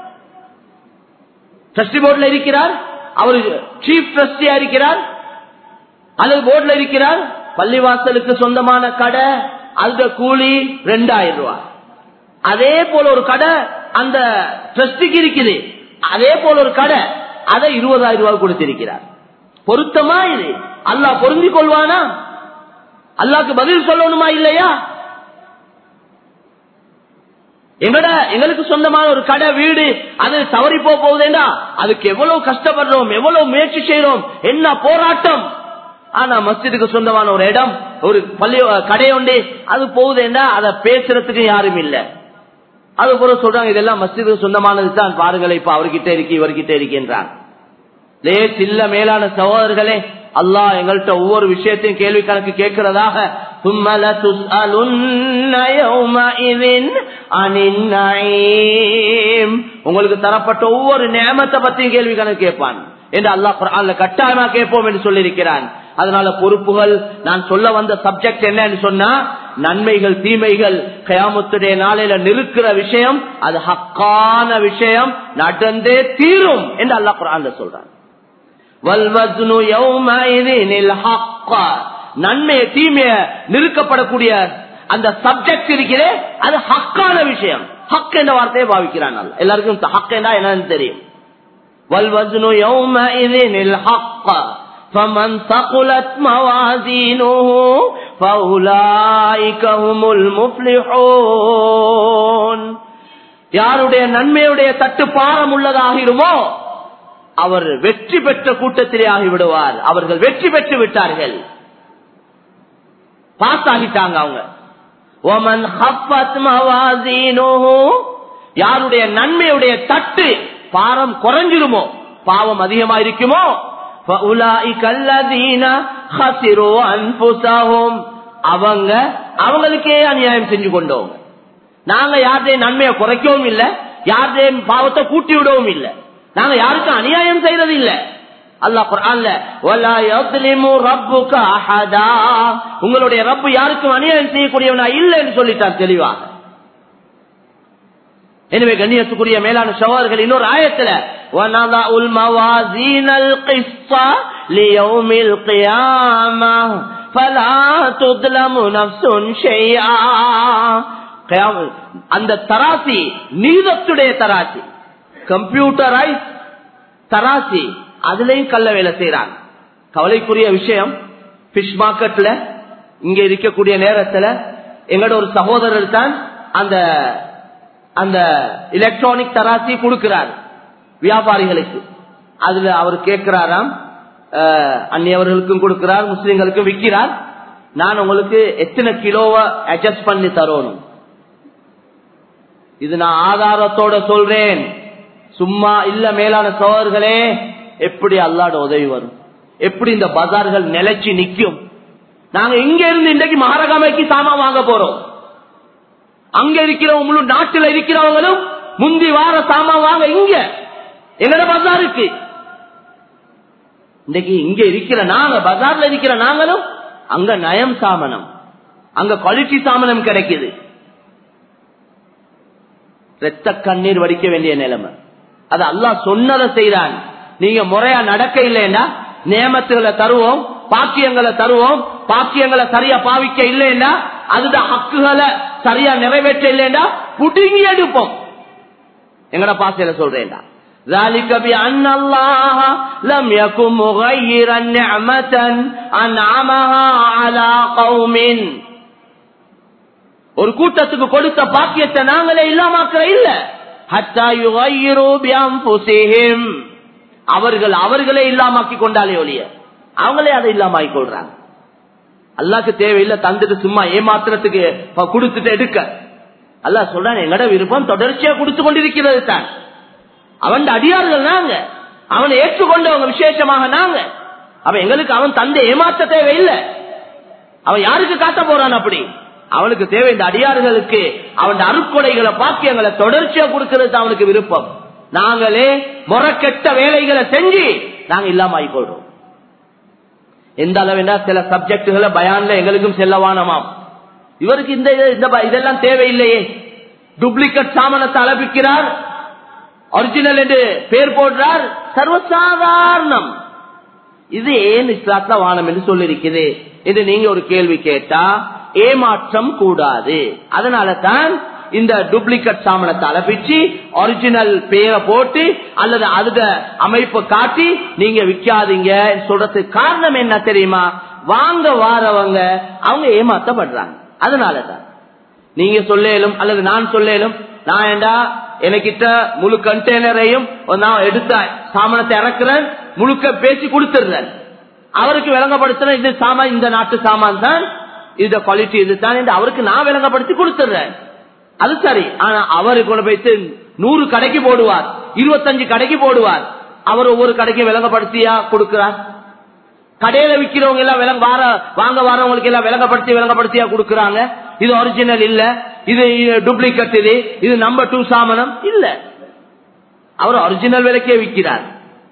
ட்ரஸ்டி போர்டில் இருக்கிறார் அவர் சீஃப் ட்ரஸ்டியா இருக்கிறார் அல்லது போர்டில் இருக்கிறார் பள்ளிவாசலுக்கு சொந்தமான கடை அந்த கூலி ரெண்டாயிரம் ரூபாய் அதே போல ஒரு கடை அந்த ட்ரஸ்டிக்கு இருக்குது அதே போல ஒரு கடை அதை இருபதாயிரம் ரூபாய் கொடுத்திருக்கிறார் பொருத்தமா இது அல்லாஹ் பொருந்திக் கொள்வானா அல்லாக்கு பதில் சொல்லணுமா இல்லையா எங்கட எங்களுக்கு சொந்தமான ஒரு கடை வீடு அது தவறி போக போகுதேண்டா அதுக்கு எவ்வளவு கஷ்டப்படுறோம் எவ்வளவு முயற்சி செய்யறோம் என்ன போராட்டம் ஆனா மஸ்ஜிதுக்கு சொந்தமான ஒரு இடம் ஒரு பள்ளி கடை உண்டு அது போகுதேண்டா அதை பேசுறதுக்கு யாரும் இல்ல அது போல சொல்றாங்க இதெல்லாம் மஸ்ஜிதுக்கு சொந்தமானது தான் பாருங்களே இப்ப அவர்கிட்ட இருக்கு இவர்கிட்ட இருக்கின்றான் லேஸ் இல்ல மேலான சகோதரர்களே அல்லாஹ் எங்கள்கிட்ட ஒவ்வொரு விஷயத்தையும் கேள்வி கணக்கு கேட்கிறதாக ثم لتسألن يومئذ عن النعيم உங்களுக்கு தரப்பட்ட ஒவ்வொரு நியமத்தை பத்தியும் கேள்வி கணக்கு கேட்பான் என்று அல்லாஹ் குர்ஆன்ல கட்டாயமா கேட்போம் என்று சொல்லியிருக்கிறான் அதனால பொறுப்புகள் நான் சொல்ல வந்த சப்ஜெக்ட் என்னன்னு சொன்னா நன்மைகள் தீமைகள் கயாமத்துடைய நாளையில நிறுக்கிற விஷயம் அது ஹக்கான விஷயம் நடந்தே தீரும் என்று அல்லாஹ் குர்ஆன்ல சொல்றான் வல்வஸ்னு யௌமைதினில் ஹக்க நன்மைய தீமைய நிறுக்கப்படக்கூடிய அந்த சப்ஜெக்ட் இருக்கிறே அது ஹக்கான விஷயம் ஹக் என்ற வார்த்தையை பாவிக்கிறான் அல்லாஹ். எல்லாருக்கும் ஹக் என்றா என்னன்னு தெரியும் والوزن يومئذ الحق فمن ثقلت موازينه فأولئك هم المفلحون யாருடைய நன்மையுடைய தட்டு பாரம் உள்ளதாகிருமோ அவர் வெற்றி பெற்ற கூட்டத்திலே ஆகிவிடுவார் அவர்கள் வெற்றி பெற்று விட்டார்கள் பாஸ் ஆகிட்டாங்க அவங்க ஒமன் ஹப்பத் மவாசீனோஹு யாருடைய நன்மையுடைய தட்டு பாரம் குறைஞ்சிருமோ பாவம் அதிகமா இருக்குமோ فَأُولَئِكَ الَّذِينَ خَسِرُوا أَنفُسَهُمْ அவங்க அவங்களுக்கே அநியாயம் செஞ்சு கொண்டோம் நாங்க யாருடைய நன்மையை குறைக்கவும் இல்ல யாருடைய பாவத்தை கூட்டி விடவும் இல்ல நாங்க யாருக்கும் அநியாயம் செய்யறது இல்ல அல்லாஹ் குர்ஆன்ல வலா யஸ்லிமு ரப்புக அஹதா உங்களுடைய ரப்பு யாருக்கும் அநியாயம் செய்யக்கூடியவனா இல்லைன்னு சொல்லிட்டான் தெளிவாக எனவே கண்ணியத்துக்குரிய மேலான சவார்கள் இன்னொரு ஆயத்துல وَنَضَعُ الْمَوَازِينَ الْقِسْطَ لِيَوْمِ الْقِيَامَةِ فَلَا تُظْلَمُ نَفْسٌ شَيْئًا கியாம- அந்த தராசி நீதத்துடைய தராசி கம்ப்யூட்டரைஸ் தராசி அதுலயும் கள்ள வேலை செய்யறாங்க கவலைக்குரிய விஷயம் பிஷ் மார்க்கெட்ல இங்க இருக்கக்கூடிய நேரத்துல எங்களோட ஒரு சகோதரர் தான் அந்த அந்த எலக்ட்ரானிக் தராசி கொடுக்கிறார் வியாபாரிகளுக்கு அதுல அவர் கேட்கிறாராம் அஹ், அந்நியவர்களுக்கும் கொடுக்கிறார் முஸ்லிம்களுக்கும் விற்கிறார் நான் உங்களுக்கு எத்தனை கிலோவை அட்ஜஸ்ட் பண்ணி தரணும் இது நான் ஆதாரத்தோட சொல்றேன் சும்மா இல்ல மேலான சோழர்களே எப்படி அல்லாட உதவி வரும் எப்படி இந்த பஜார்கள் நிலைச்சு நிக்கும் நாங்க இங்க இருந்து இன்றைக்கு மகாரகாமைக்கு சாமான் வாங்க போறோம் அங்க இருக்கிறவங்களும் நாட்டுல இருக்கிறவங்களும் முந்தி வார சாமான் வாங்க இங்க எங்கட பஜாருக்கு இன்னைக்கு இங்க இருக்கிற நாங்க பஜார்ல இருக்கிற நாங்களும் அங்க நயம் சாமனம் அங்க குவாலிட்டி சாமனம் கிடைக்குது ரத்த கண்ணீர் வடிக்க வேண்டிய நிலைமை அது அல்லாஹ் சொன்னதை செய்றான் நீங்க முறையா நடக்க இல்லைன்னா நியமத்துகளை தருவோம் பாக்கியங்களை தருவோம் பாக்கியங்களை சரியா பாவிக்க இல்லைன்னா அதுதான் ஹக்குகளை சரியா நிறைவேற்ற இல்லைன்னா புடுங்கி எடுப்போம் எங்கட பாசையில சொல்றேன்டா ذلك بأن الله لم يكن مغيرا نعمة أنعمها على قوم ஒரு கூட்டத்துக்கு கொடுத்த பாக்கியத்தை நாங்களே இல்லாமக்கிற இல்ல ஹத்தா யுகையிரு பியம்புசிஹிம் அவர்கள் அவர்களே இல்லாமாக்கி கொண்டாலே ஒழிய அவங்களே அதை இல்லாமக்கி கொள்றாங்க அல்லாக்கு தேவையில்லை தந்துட்டு சும்மா ஏமாத்துறதுக்கு ப- கொடுத்துட்டு எடுக்க அல்லாஹ் சொல்றான் எங்கட விருப்பம் தொடர்ச்சியா கொடுத்து கொண்டிருக்கிறது தான் அவன் அடியார்கள் நாங்க அவனை ஏற்றுக்கொண்டவங்க விசேஷமாக நாங்க அவன் எங்களுக்கு அவன் தந்தை ஏமாத்த தேவையில்லை அவன் யாருக்கு காட்ட போறான் அப்படி அவனுக்கு தேவை இந்த அடியார்களுக்கு அவன் அருக்கொடைகளை பாக்கியங்களை தொடர்ச்சியா கொடுக்கிறது தான் அவனுக்கு விருப்பம் நாங்களே முறக்கெட்ட வேலைகளை செஞ்சு நாங்க இல்லாம ஆயிக்கொள்றோம் எந்த அளவுனா சில சப்ஜெக்டுகளை பயான்ல எங்களுக்கும் செல்லவானமாம் இவருக்கு இந்த இது- இந்த ப- இதெல்லாம் தேவையில்லையே டூப்ளிகேட் சாமனத்தை அளப்பிக்கிறார் ஒரிஜினல் என்று பேர் போடுறார் சர்வசாதாரணம் இது ஏன் இஸ்லாத்துல வானம் என்று சொல்லிருக்குது என்று நீங்க ஒரு கேள்வி கேட்டா ஏமாற்றம் கூடாது அதனால தான் இந்த டூப்ளிகேட் சாமனத்தை அளப்பிச்சு ஒரிஜினல் பேரை போட்டு அல்லது அதுட அமைப்பை காட்டி நீங்க விற்காதீங்க சொல்றதுக்கு காரணம் என்ன தெரியுமா வாங்க வாரவங்க அவங்க ஏமாத்தப்படுறாங்க அதனாலதான் நீங்க சொல்லேலும் அல்லது நான் சொல்லேலும் நான் ஏண்டா எனக்கிட்ட முழு கண்டெய்னரையும் நான் எடுத்த சாமானத்தை இறக்குறேன் முழுக்க பேசி கொடுத்துடுறேன் அவருக்கு விளங்கப்படுத்துறேன் இது சாமான் இந்த நாட்டு சாமான் தான் இந்த குவாலிட்டி இதுதான் என்று அவருக்கு நான் விளங்கப்படுத்தி கொடுத்துடுறேன் அது சரி ஆனா அவரு கொண்டு போயிட்டு நூறு கடைக்கு போடுவார் இருபத்தஞ்சு கடைக்கு போடுவார் அவர் ஒவ்வொரு கடைக்கும் விளங்கப்படுத்தியா கொடுக்கிறார் கடையில விக்கிறவங்க எல்லாம் விலங்க வார வாங்க வாரவங்களுக்கு எல்லாம் விலங்கப்படுத்தி விலங்கப்படுத்தியா கொடுக்கறாங்க இது ஒரிஜினல் இல்ல இது டூப்ளிகேட் இது இது நம்பர் டூ சாமனம் இல்ல அவர் ஒரிஜினல் விலைக்கே விற்கிறார்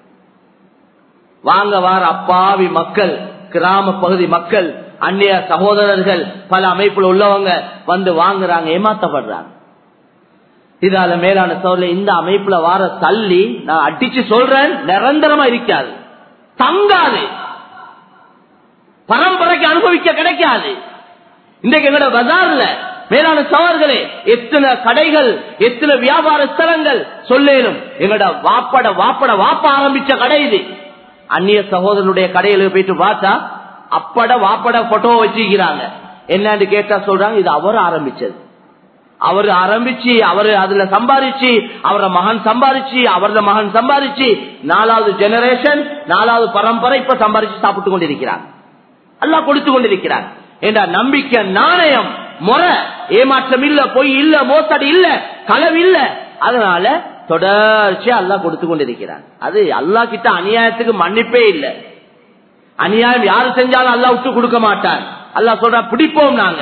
வாங்க வார அப்பாவி மக்கள் கிராம பகுதி மக்கள் அந்நிய சகோதரர்கள் பல அமைப்புல உள்ளவங்க வந்து வாங்குறாங்க ஏமாத்தப்படுறாங்க இதால மேலான சோழ இந்த அமைப்புல வார தள்ளி நான் அடிச்சு சொல்றேன் நிரந்தரமா இருக்காது தங்காது பரம்பரைக்கு அனுபவிக்க கிடைக்காது இன்றைக்கு எங்களோட பஜார்ல மேலான சவர்களே எத்தனை கடைகள் எத்தனை வியாபார ஸ்தலங்கள் சொல்லேனும் எங்களோட வாப்பட வாப்பட வாப்ப ஆரம்பிச்ச கடை இது அந்நிய சகோதரனுடைய கடையில போயிட்டு பார்த்தா அப்பட வாப்பட போட்டோ வச்சிருக்கிறாங்க என்னன்னு கேட்டா சொல்றாங்க இது அவர் ஆரம்பிச்சது அவர் ஆரம்பிச்சு அவரு அதுல சம்பாதிச்சு அவரோட மகன் சம்பாதிச்சு அவரது மகன் சம்பாதிச்சு நாலாவது ஜெனரேஷன் நாலாவது பரம்பரை இப்ப சம்பாதிச்சு சாப்பிட்டு கொண்டிருக்கிறார் அல்லா கொடுத்து கொண்டிருக்கிறார் என்ற நம்பிக்கை நாணயம் முறை ஏமாற்றம் இல்ல பொய் இல்ல மோசடி இல்ல களவு இல்ல அதனால தொடர்ச்சியா அல்லா கொடுத்து கொண்டிருக்கிறார் அது அல்லா கிட்ட அநியாயத்துக்கு மன்னிப்பே இல்லை அநியாயம் யாரு செஞ்சாலும் அல்லா விட்டு கொடுக்க மாட்டார் அல்லா சொல்ற பிடிப்போம் நாங்க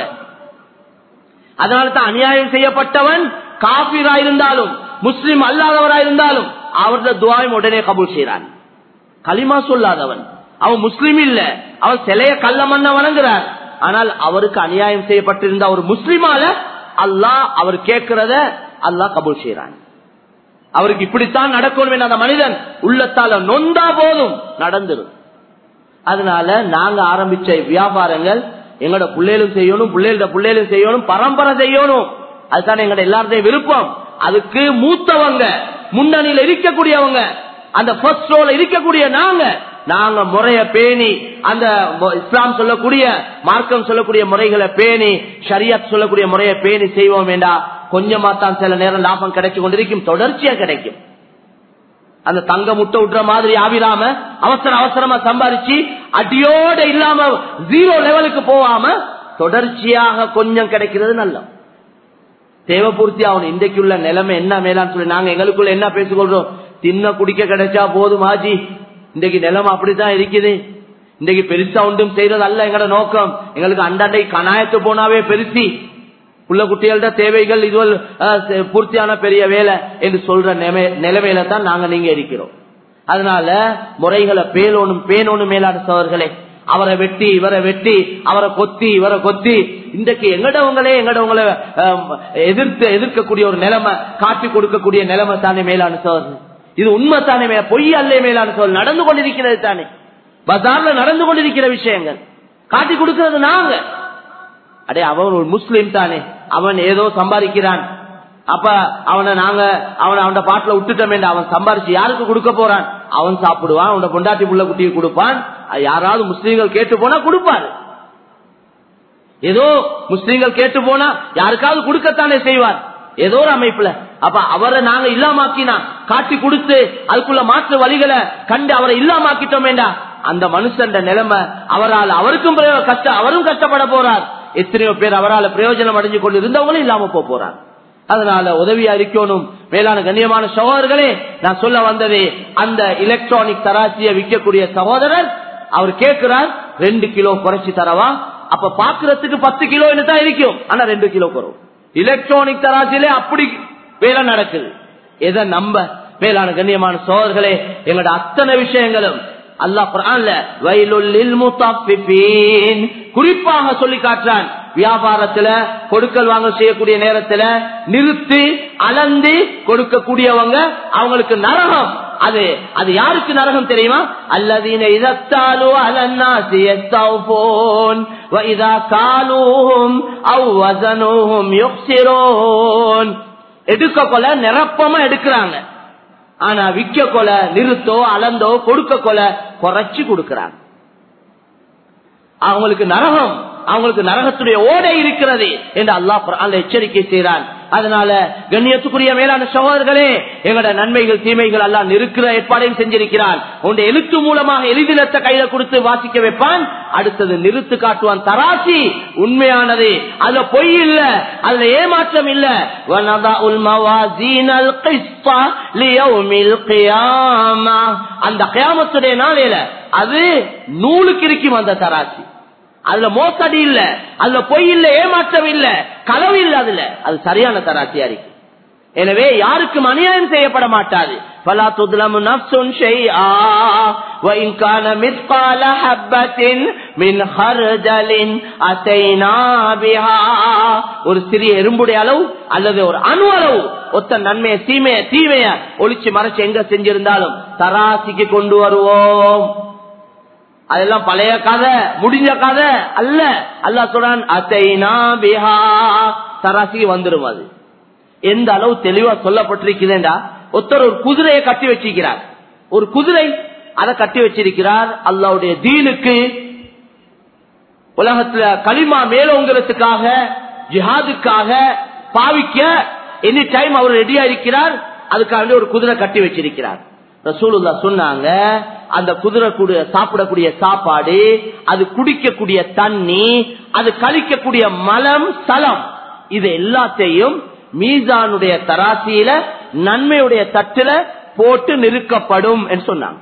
அதனால தான் அநியாயம் செய்யப்பட்டவன் காபீரா இருந்தாலும் முஸ்லிம் அல்லாதவரா இருந்தாலும் அவரது துவாயம் உடனே கபூல் செய்யறான் களிமா சொல்லாதவன் அவன் முஸ்லிம் இல்ல அவன் சிலைய கல்ல மண்ண வணங்குறார் ஆனால் அவருக்கு அநியாயம் செய்யப்பட்டிருந்த ஒரு முஸ்லிமால அல்லாஹ் அவர் கேட்கிறத அல்லாஹ் கபூல் செய்யறான் அவருக்கு இப்படித்தான் நடக்கணும் அந்த மனிதன் உள்ளத்தால நொந்தா போதும் நடந்துடும் அதனால நாங்க ஆரம்பிச்ச வியாபாரங்கள் எங்களோட பிள்ளைகளும் செய்யணும் பிள்ளைகளோட பிள்ளைகளும் செய்யணும் பரம்பரை செய்யணும் அதுதான் எங்களோட எல்லாருடைய விருப்பம் அதுக்கு மூத்தவங்க முன்னணியில இருக்கக்கூடியவங்க அந்த ஃபர்ஸ்ட் ரோல இருக்கக்கூடிய நாங்க நாங்க முறைய பேணி அந்த இஸ்லாம் சொல்லக்கூடிய மார்க்கம் சொல்லக்கூடிய முறைகளை பேணி ஷரியத் சொல்லக்கூடிய முறையை பேணி செய்வோம் வேண்டா கொஞ்சமா தான் சில நேரம் லாபம் கிடைச்சு கொண்டிருக்கும் தொடர்ச்சியா கிடைக்கும் அந்த தங்க முட்டை விட்டுற மாதிரி ஆவிடாம அவசர அவசரமா சம்பாரிச்சு அடியோட இல்லாம ஜீரோ லெவலுக்கு போகாம தொடர்ச்சியாக கொஞ்சம் கிடைக்கிறது நல்ல தேவை பூர்த்தி ஆகணும் இன்றைக்கு உள்ள நிலைமை என்ன மேலான்னு சொல்லி நாங்க எங்களுக்குள்ள என்ன பேசிக்கொள்றோம் தின்ன குடிக்க கிடைச்சா போதும் ஆஜி இன்றைக்கு நிலைமை அப்படித்தான் இருக்குது இன்றைக்கு பெருசா ஒன்றும் செய்யறது அல்ல எங்களோட நோக்கம் எங்களுக்கு அண்டண்டை கனாயத்து போனாவே பெருசி உள்ள குட்டிகள்ட தேவைகள் இதுவல் பூர்த்தியான பெரிய வேலை என்று சொல்ற நிலைமையில தான் நாங்க நீங்க இருக்கிறோம் அதனால முறைகளை பேலோனும் பேனோனும் மேலான சவர்களே அவரை வெட்டி இவரை வெட்டி அவரை கொத்தி இவரை கொத்தி இன்றைக்கு எங்கடவங்களே எங்கடவங்களை எதிர்த்து எதிர்க்கக்கூடிய ஒரு நிலைமை காட்டி கொடுக்கக்கூடிய நிலைமை தானே மேலான சோதனை இது உண்மை தானே பொய் அல்லே மேலான சோதனை நடந்து கொண்டிருக்கிறது தானே பஜார்ல நடந்து கொண்டிருக்கிற விஷயங்கள் காட்டி கொடுக்கிறது நாங்க அடே அவன் ஒரு முஸ்லீம் தானே அவன் ஏதோ சம்பாதிக்கிறான் அப்ப அவனை நாங்க அவனை அவன் பாட்டுல விட்டுட்டோமே அவன் சம்பாரிச்சு யாருக்கு கொடுக்க போறான் அவன் சாப்பிடுவான் அவன பொண்டாட்டி புள்ள குட்டிக்கு கொடுப்பான் யாராவது முஸ்லீம்கள் கேட்டு போனா கொடுப்பாரு ஏதோ முஸ்லீம்கள் கேட்டு போனா யாருக்காவது கொடுக்கத்தானே செய்வார் ஏதோ ஒரு அமைப்புல அப்ப அவரை நாங்க இல்லாமாக்கினா காட்டி கொடுத்து அதுக்குள்ள மாற்று வழிகளை கண்டு அவரை இல்லாமாக்கிட்டோம் வேண்டா அந்த மனுஷன் நிலைமை அவரால் அவருக்கும் கஷ்டம் அவரும் கஷ்டப்பட போறார் எத்தனையோ பேர் அவரால் பிரயோஜனம் அடைஞ்சு கொண்டு இருந்தவங்களும் இல்லாம போறாங்க அதனால உதவியா இருக்கணும் மேலான கண்ணியமான சகோதரர்களே நான் சொல்ல வந்ததே அந்த எலக்ட்ரானிக் தராசிய விற்கக்கூடிய சகோதரர் அவர் கேட்கிறார் ரெண்டு கிலோ குறைச்சி தரவா அப்ப பாக்குறதுக்கு பத்து கிலோ தான் இருக்கும் ஆனா ரெண்டு கிலோ குறவும் எலக்ட்ரானிக் தராசிலே அப்படி வேலை நடக்குது எதை நம்ப மேலான கண்ணியமான சோதர்களே எங்களோட அத்தனை விஷயங்களும் அல்லாஹ் குரான்ல வயலுல் முத்தாஃபிஃபீன் குறிப்பாக சொல்லி காட்டுறான் வியாபாரத்துல கொடுக்கல் வாங்க செய்யக்கூடிய நேரத்துல நிறுத்தி அளந்து கொடுக்கக்கூடியவங்க அவங்களுக்கு நரகம் அது அது யாருக்கு நரகம் தெரியுமா அல்லதீன இதத்தாலு அலன்னாசி யஸ்தௌஃபூன் வ இதா காலூஹும் அவ் வஸனுஹும் யுக்ஸிரூன் எடுக்க கொல நிரப்பமா எடுக்கிறாங்க ஆனா விக்க கொலை நிறுத்தோ அளந்தோ கொடுக்க கொலை குறைச்சு கொடுக்கிறாங்க அவங்களுக்கு நரகம் அவங்களுக்கு நரகத்துடைய ஓடை இருக்கிறது என்று அல்லாஹ் குர்ஆன்ல எச்சரிக்கை செய்கிறான் அதனால கண்ணியத்துக்குரிய மேலான சகோதரர்களே எங்களோட நன்மைகள் தீமைகள் எல்லாம் நிறுக்கிற ஏற்பாடையும் செஞ்சிருக்கிறான் உன்னுடைய எழுத்து மூலமாக எளிதிலத்தை கையில கொடுத்து வாசிக்க வைப்பான் அடுத்தது நிறுத்து காட்டுவான் தராசி உண்மையானது அதுல பொய் இல்ல அதுல ஏமாற்றம் இல்ல வனதஉல் மவாசீனல் கிஸ்த லியௌமில் கியாமா அந்த கியாமத்துடைய நாளையில அது நூலுக்கு இருக்கும் அந்த தராசி அதுல மோசடி இல்ல அதுல பொய் இல்ல ஏமாற்றம் இல்ல களவு இல்ல அதுல அது சரியான தராசியா இருக்கு எனவே யாருக்கும் அநியாயம் செய்யப்பட மாட்டாது فلا تظلم نفس شيئا وإن كان مثقال حبة من خردل أتينا بها ஒரு சிறிய எறும்புடைய அளவு அல்லது ஒரு அணு அளவு ஒத்த நன்மையை தீமைய தீமைய ஒளிச்சு மறைச்சு எங்க செஞ்சிருந்தாலும் தராசிக்கு கொண்டு வருவோம் அதெல்லாம் பழைய கதை முடிஞ்ச கதை அல்ல அல்லா சொல்றான் அத்தைனா பிஹா தராசிக்கு வந்துடும் அது எந்த அளவு தெளிவா சொல்லப்பட்டிருக்கிறேன்டா ஒருத்தர் ஒரு குதிரையை கட்டி வச்சிருக்கிறார் ஒரு குதிரை அதை கட்டி வச்சிருக்கிறார் அல்லாவுடைய தீனுக்கு உலகத்துல களிமா மேலோங்கிறதுக்காக ஜிஹாதுக்காக பாவிக்க எனி டைம் அவர் ரெடியா இருக்கிறார் அதுக்காக ஒரு குதிரை கட்டி வச்சிருக்கிறார் ரசூலுல்லா சொன்னாங்க அந்த குதிரை கூட சாப்பிடக்கூடிய சாப்பாடு அது குடிக்கக்கூடிய தண்ணி அது கழிக்கக்கூடிய மலம் சலம் இது எல்லாத்தையும் மீசானுடைய தராசியில நன்மையுடைய தட்டுல போட்டு நிறுக்கப்படும் என்று சொன்னாங்க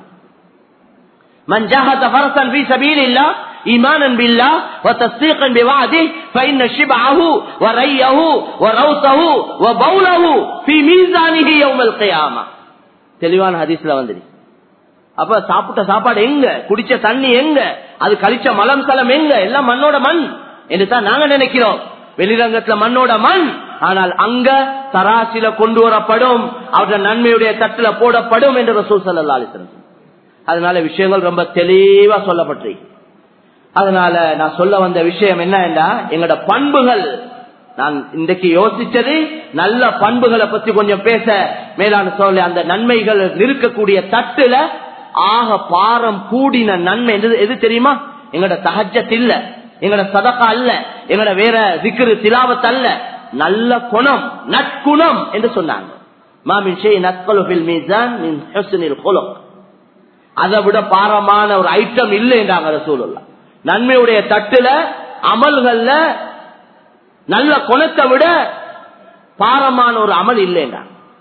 من جاهد فرسا في سبيل الله ايمانا بالله وتصديقا بوعده فان شبعه وريه وروثه وبوله في ميزانه يوم القيامه தெளிவான ஹதீஸ்ல வந்துரு அப்ப சாப்பிட்ட சாப்பாடு எங்க குடிச்ச தண்ணி எங்க அது கழிச்ச மலம் சலம் எங்க எல்லாம் மண்ணோட மண் என்று தான் நாங்க நினைக்கிறோம் வெளிரங்கத்துல மண்ணோட மண் ஆனால் அங்க தராசில கொண்டு வரப்படும் அவருடைய நன்மையுடைய தட்டுல போடப்படும் என்று ரசூல் சல்லா அலிஸ்லம் அதனால விஷயங்கள் ரொம்ப தெளிவா சொல்லப்பட்டிருக்கு அதனால நான் சொல்ல வந்த விஷயம் என்னன்னா எங்களோட பண்புகள் நான் இன்றைக்கு யோசிச்சது நல்ல பண்புகளை பத்தி கொஞ்சம் பேச மேலான சொல்ல அந்த நன்மைகள் இருக்கக்கூடிய தட்டுல ஆக பாரம் கூடின நன்மை எது எது தெரியுமா எங்களோட தகஜத் இல்ல எங்களோட சதக்கா அல்ல எங்களோட வேற திக்ரு திலாவத் அல்ல நல்ல குணம் நற்குணம் என்று சொன்னாங்க மாமின் ஷே நத்கலுபில் மீசான் மின் ஹுஸ்னில் குலம் அதை விட பாரமான ஒரு ஐட்டம் இல்லை என்றாங்க ரசூலுல்லா நன்மையுடைய தட்டுல அமல்கள்ல நல்ல குணத்தை விட பாரமான ஒரு அமல் இல்லைன்னா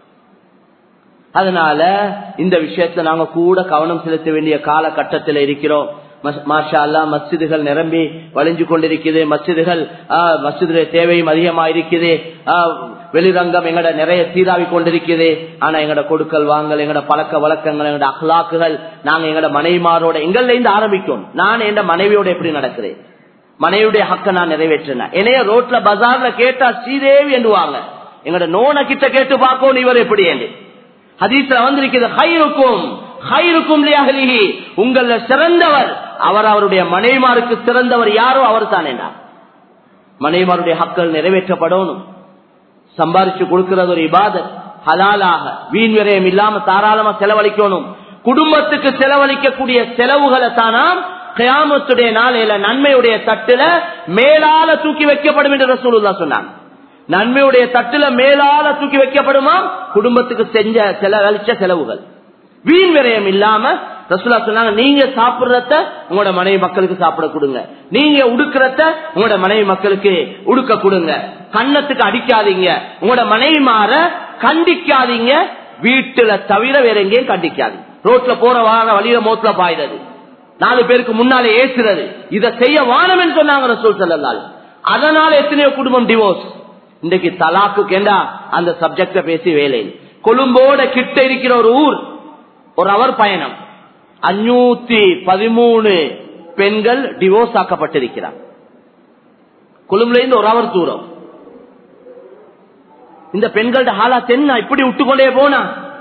அதனால இந்த விஷயத்துல நாங்க கூட கவனம் செலுத்த வேண்டிய காலகட்டத்தில் இருக்கிறோம் மாஷா அல்லா மஸ்ஜிதுகள் நிரம்பி வழிஞ்சு கொண்டிருக்குது மஸ்ஜிதுகள் மஸ்ஜிதுடைய தேவையும் அதிகமா இருக்குது வெளிரங்கம் எங்கட நிறைய சீராவி கொண்டிருக்குது ஆனா எங்கட கொடுக்கல் வாங்கல் எங்கட பழக்க வழக்கங்கள் எங்கட அஹ்லாக்குகள் நாங்க எங்கட மனைவிமாரோட எங்கள்ல இருந்து ஆரம்பிக்கும் நான் என் மனைவியோட எப்படி நடக்கிறேன் மனைவியுடைய ஹக்க நான் நிறைவேற்றினேன் என்னைய ரோட்ல பஜார்ல கேட்டா ஸ்ரீதேவி என்றுவாங்க எங்கட நோன கிட்ட கேட்டு பார்க்கணும் இவர் எப்படி என்று ஹதீஸ்ல வந்திருக்கிறது ஹைருக்கும் ஹைருக்கும் உங்கள சிறந்தவர் அவர் அவருடைய மனைவிமாருக்கு சிறந்தவர் யாரோ அவர் தானே மனைவிமாருடைய ஹக்கள் நிறைவேற்றப்படணும் சம்பாரிச்சு கொடுக்கிறது ஒரு இபாதத் ஹலாலாக வீண் விரயம் இல்லாம தாராளமா செலவழிக்கணும் குடும்பத்துக்கு செலவழிக்கக்கூடிய செலவுகளை தானாம் கயாமத்துடைய நாளையில நன்மையுடைய தட்டுல மேலால தூக்கி வைக்கப்படும் என்று ரசூலுல்லா சொன்னாங்க நன்மையுடைய தட்டுல மேலால தூக்கி வைக்கப்படுமா குடும்பத்துக்கு செஞ்ச செலவழிச்ச செலவுகள் வீண் விரயம் இல்லாம ரசூலா சொன்னாங்க நீங்க சாப்பிடுறத உங்களோட மனைவி மக்களுக்கு சாப்பிட கொடுங்க நீங்க உடுக்கிறத உங்களோட மனைவி மக்களுக்கு உடுக்க கொடுங்க கண்ணத்துக்கு அடிக்காதீங்க உங்களோட மனைவி மாற கண்டிக்காதீங்க வீட்டுல தவிர வேற எங்கேயும் கண்டிக்காதீங்க ரோட்ல போற வார வழியில மோத்துல பாயுறது நாலு பேருக்கு முன்னாலே ஏசுறது இதை செய்ய வானம் என்று சொன்னாங்க ரசூல் செல்லலால் அதனால எத்தனையோ குடும்பம் டிவோர்ஸ் இன்றைக்கு தலாக்கு கேண்டா அந்த சப்ஜெக்ட பேசி வேலை கொழும்போட கிட்ட இருக்கிற ஒரு ஊர் ஒரு அவர் பயணம் அஞ்சூத்தி பதிமூணு பெண்கள் டிவோர்ஸ் ஆக்கப்பட்டிருக்கிறார் கொழும்புல இருந்து ஒரு அவர் தூரம் இந்த பெண்களோட ஹாலா தென்ன இப்படி விட்டுக்கொண்டே போனா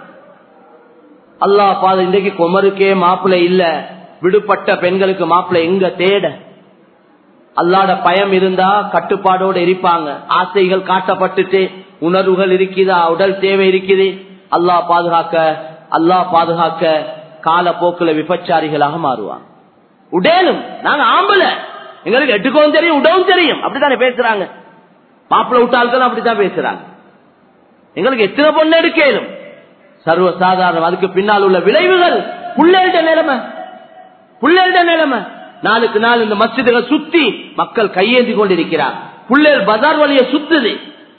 அல்லா பாது இன்றைக்கு கொமருக்கே மாப்பிள்ளை இல்ல விடுபட்ட பெண்களுக்கு மாப்பிள்ளை எங்க தேட அல்லாட பயம் இருந்தா கட்டுப்பாடோடு இருப்பாங்க ஆசைகள் காட்டப்பட்டுட்டு உணர்வுகள் இருக்குதா உடல் தேவை இருக்குது அல்லாஹ் பாதுகாக்க அல்லாஹ் பாதுகாக்க காலப்போக்குல விபச்சாரிகளாக மாறுவாங்க உடேனும் நாங்க ஆம்பளை எங்களுக்கு எட்டுக்கவும் தெரியும் உடவும் தெரியும் அப்படித்தானே பேசுறாங்க மாப்பிள்ள விட்டால்கள் அப்படித்தான் பேசுறாங்க எங்களுக்கு எத்தனை பொண்ணு எடுக்கலும் சர்வ சாதாரணம் அதுக்கு பின்னால் உள்ள விளைவுகள் புள்ளேட்ட நிலைமை புள்ளேட்ட நிலைமை நாளுக்கு நாள் இந்த மஸ்ஜிதுகளை சுத்தி மக்கள் கையேந்தி கொண்டிருக்கிறார் பிள்ளைகள் பஜார் வழியை சுத்துது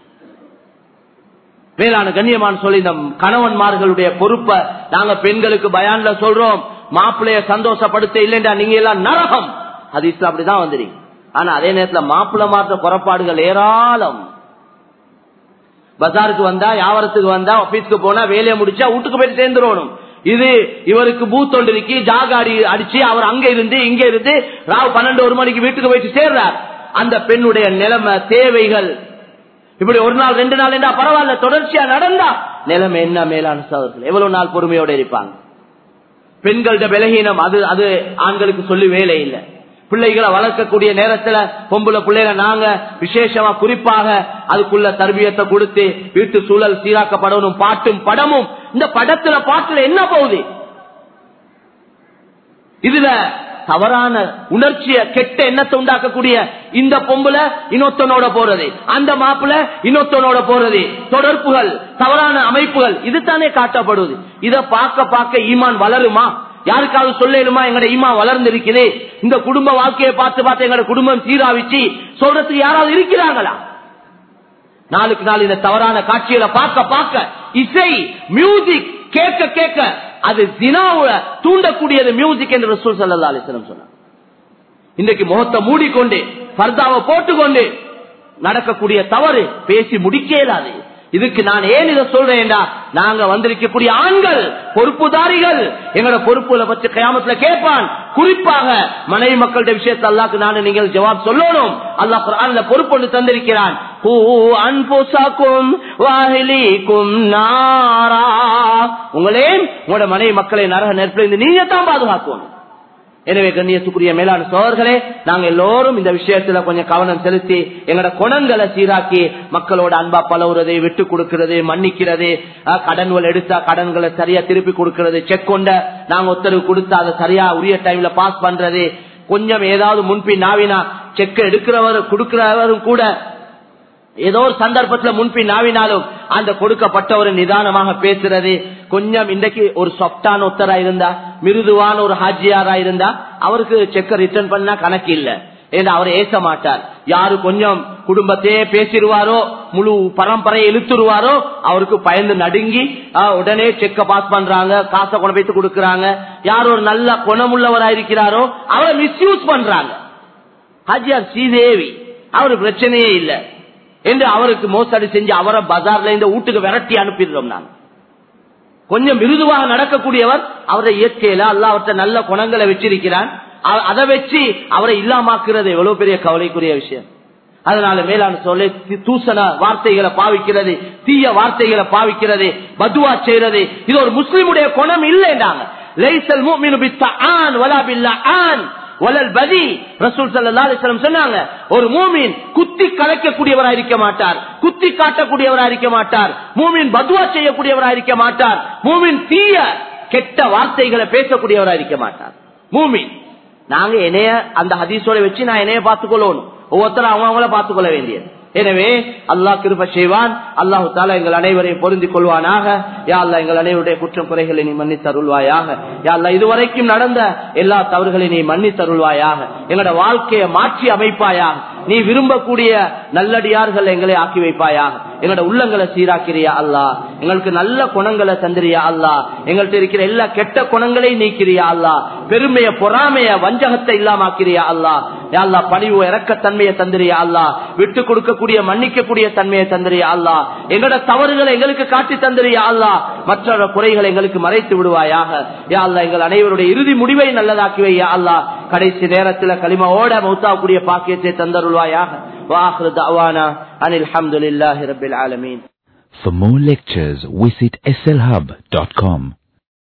மேலான கண்ணியமான சொல்லி இந்த கணவன்மார்களுடைய பொறுப்பை நாங்க பெண்களுக்கு பயான்ல சொல்றோம் மாப்பிள்ளைய சந்தோஷப்படுத்த இல்லைண்டா நீங்க எல்லாம் நரகம் அது இஸ்லாம் அப்படிதான் வந்துறீங்க ஆனா அதே நேரத்துல மாப்பிள்ளை மாற்ற புறப்பாடுகள் ஏராளம் பஜாருக்கு வந்தா வியாபாரத்துக்கு வந்தா ஆபீஸ்க்கு போனா வேலையை முடிச்சா வீட்டுக்கு போயிட்டு சேர்ந்துடணும் இது இவருக்கு பூத் ஒன்று இருக்கு ஜாகாடி அடிச்சு அவர் அங்க இருந்து இங்க இருந்து ராவ் பன்னெண்டு ஒரு மணிக்கு வீட்டுக்கு போயிட்டு சேர்றார் அந்த பெண்ணுடைய நிலைமை தேவைகள் இப்படி ஒரு நாள் ரெண்டு நாள் என்றா பரவாயில்ல தொடர்ச்சியா நடந்தா நிலைமை என்ன மேலான சோதர்கள் எவ்வளவு நாள் பொறுமையோட இருப்பாங்க பெண்கள்ட விலகீனம் அது அது ஆண்களுக்கு சொல்லி வேலை இல்லை பிள்ளைகளை வளர்க்கக்கூடிய நேரத்துல பொம்புல பிள்ளைகளை நாங்க விசேஷமா குறிப்பாக அதுக்குள்ள தர்பியத்தை கொடுத்து வீட்டு சூழல் சீராக்கப்படணும் பாட்டும் படமும் இந்த படத்துல பாட்டுல என்ன போகுது இதுல தவறான உணர்ச்சிய கெட்ட எண்ணத்தை உண்டாக்கக்கூடிய இந்த பொம்புல இன்னொத்தனோட போறது அந்த மாப்பிள இன்னொத்தனோட போறது தொடர்புகள் தவறான அமைப்புகள் இதுதானே காட்டப்படுவது இத பார்க்க பார்க்க ஈமான் வளருமா யாருக்காவது சொல்லலுமா எங்கட ஈமா வளர்ந்து இருக்குது இந்த குடும்ப வாழ்க்கையை பார்த்து பார்த்து எங்கட குடும்பம் சீராவிச்சு சொல்றதுக்கு யாராவது இருக்கிறாங்களா நாளுக்கு நாள் இந்த தவறான காட்சிகளை பார்க்க பார்க்க இசை மியூசிக் கேட்க கேட்க அது தினாவுல தூண்டக்கூடியது மியூசிக் என்று ரசூல் சல்லா அலிஸ்லம் சொன்னார் இன்றைக்கு முகத்தை மூடிக்கொண்டு பர்தாவை போட்டுக்கொண்டு நடக்கக்கூடிய தவறு பேசி முடிக்க இயலாது இதுக்கு நான் ஏன் இதை சொல்றேன்டா நாங்க வந்திருக்கக்கூடிய ஆண்கள் பொறுப்புதாரிகள் எங்களோட பொறுப்புகளை பற்றி கயாமத்துல கேட்பான் குறிப்பாக மனைவி மக்களுடைய விஷயத்தை அல்லாக்கு நான் நீங்கள் ஜவாப் சொல்லணும் அல்லாஹ் குர்ஆன்ல பொறுப்பு ஒன்று தந்திருக்கிறான் "கூ அன்புசக்கும் வாஹிலிக்கும் நாரா." உங்களே உங்களோட மனைவி மக்களை நரக நெருப்பிலிருந்து நீங்க தான் பாதுகாக்கணும் எனவே கண்ணியத்துக்குரிய மேலான சோழர்களே நாங்க எல்லோரும் இந்த விஷயத்துல கொஞ்சம் கவனம் செலுத்தி எங்களோட குணங்களை சீராக்கி மக்களோட அன்பா பழகுறது விட்டு கொடுக்கிறது மன்னிக்கிறது அஹ், கடன்கள் எடுத்தா கடன்களை சரியா திருப்பி கொடுக்கிறது செக் கொண்ட நாங்க உத்தரவு கொடுத்தா அதை சரியா உரிய டைம்ல பாஸ் பண்றது கொஞ்சம் ஏதாவது முன்பின் நாவினா செக் எடுக்கிறவர் கொடுக்கிறவரும் கூட ஏதோ ஒரு சந்தர்ப்பத்துல முன்பின் நாவினாலும் அந்த கொடுக்கப்பட்டவர் நிதானமாக பேசுறது கொஞ்சம் இன்றைக்கு ஒரு சொப்டான ஒத்தரா இருந்தா மிருதுவான ஒரு ஹாஜியாரா இருந்தா அவருக்கு செக்க ரிட்டர்ன் பண்ணா கணக்கு இல்ல ஏன்னா அவர் ஏச மாட்டார் யாரு கொஞ்சம் குடும்பத்தையே பேசிடுவாரோ முழு பரம்பரையை இழுத்துருவாரோ அவருக்கு பயந்து நடுங்கி ஆ, உடனே செக்க பாஸ் பண்றாங்க காசை கொண்டு போய்த்து கொடுக்கறாங்க யார் ஒரு நல்ல குணமுள்ளவரா இருக்கிறாரோ அவரை மிஸ்யூஸ் பண்றாங்க ஹாஜியார் ஸ்ரீதேவி அவருக்கு பிரச்சனையே இல்லை என்று அவருக்கு மோசடி செஞ்சு அவரை பஜார்ல இந்த வீட்டுக்கு விரட்டி அனுப்பிடுறோம் நான் கொஞ்சம் மிருதுவாக நடக்கக்கூடியவர் அவரை இயற்கையில அல்ல அவர்கிட்ட நல்ல குணங்களை வச்சிருக்கிறான் அ- அதை வச்சு அவரை இல்லாமாக்குறது எவ்வளவு பெரிய கவலைக்குரிய விஷயம் அதனால மேலான சொல்ல தூசண வார்த்தைகளை பாவிக்கிறது தீய வார்த்தைகளை பாவிக்கிறது பதுவா செய்யறது இது ஒரு முஸ்லிமுடைய குணம் இல்லைன்றாங்க லைசல் முஃமினு பித்தஆன் வலா பில்லஆன் வலல் பதி ரசூல் ஸல்லல்லாஹு அலைஹி வஸல்லம் சொன்னாங்க ஒரு மூமின் குத்தி கலைக்கக்கூடியவராக இருக்க மாட்டார் குத்தி காட்டக்கூடியவராக இருக்க மாட்டார் மூமின் பதுவா செய்யக்கூடியவராக இருக்க மாட்டார் மூமின் தீய கெட்ட வார்த்தைகளை பேசக்கூடியவராக இருக்க மாட்டார் மூமின் நாங்க என்னைய அந்த ஹதீஸோட வச்சு நான் என்னைய பார்த்துக்கொள்ளணும் ஒவ்வொருத்தரும் அவங்க அவங்கள பார்த்துக்கொள்ள வேண்டியது எனவே அல்லாஹ் கிருப செய்வான் அல்லாஹு தாலா எங்கள் அனைவரையும் பொருந்திக் கொள்வானாக யா அல்லா எங்கள் அனைவருடைய குற்றம் குறைகளை நீ மன்னித்தருள்வாயாக யா அல்லா இதுவரைக்கும் நடந்த எல்லா தவறுகளையும் நீ மன்னித்தருள்வாயாக எங்களோட வாழ்க்கையை மாற்றி அமைப்பாயாக நீ விரும்பக்கூடிய நல்லடியார்கள் எங்களை ஆக்கி வைப்பாயாக எங்களோட உள்ளங்களை சீராக்கிறியா அல்லா எங்களுக்கு நல்ல குணங்களை தந்திரியா அல்லா எங்கள்கிட்ட இருக்கிற எல்லா கெட்ட குணங்களையும் நீக்கிறியா அல்லா பெருமைய பொறாமைய வஞ்சகத்தை இல்லாமாக்கிறியா அல்லா யா அல்லா பணிவு இறக்கத்தன்மையை தந்திரியா அல்லா விட்டு கொடுக்கக்கூடிய மன்னிக்கக்கூடிய தன்மையை தந்திரியா அல்லா எங்களோட தவறுகளை எங்களுக்கு காட்டி தந்திரியா அல்லா மற்ற குறைகளை எங்களுக்கு மறைத்து விடுவாயாக யா அல்லா எங்கள் அனைவருடைய இறுதி முடிவை நல்லதாக்கி வையா அல்லா கடைசி நேரத்தில் களிமாவோட மௌத்தாக்கூடிய பாக்கியத்தை தந்தருள்வாயாக வாஹ்ரு தவானா அனில் அல்ஹம்துலில்லாஹி ரபில் ஆலமீன் For more lectures, visit slhub.com.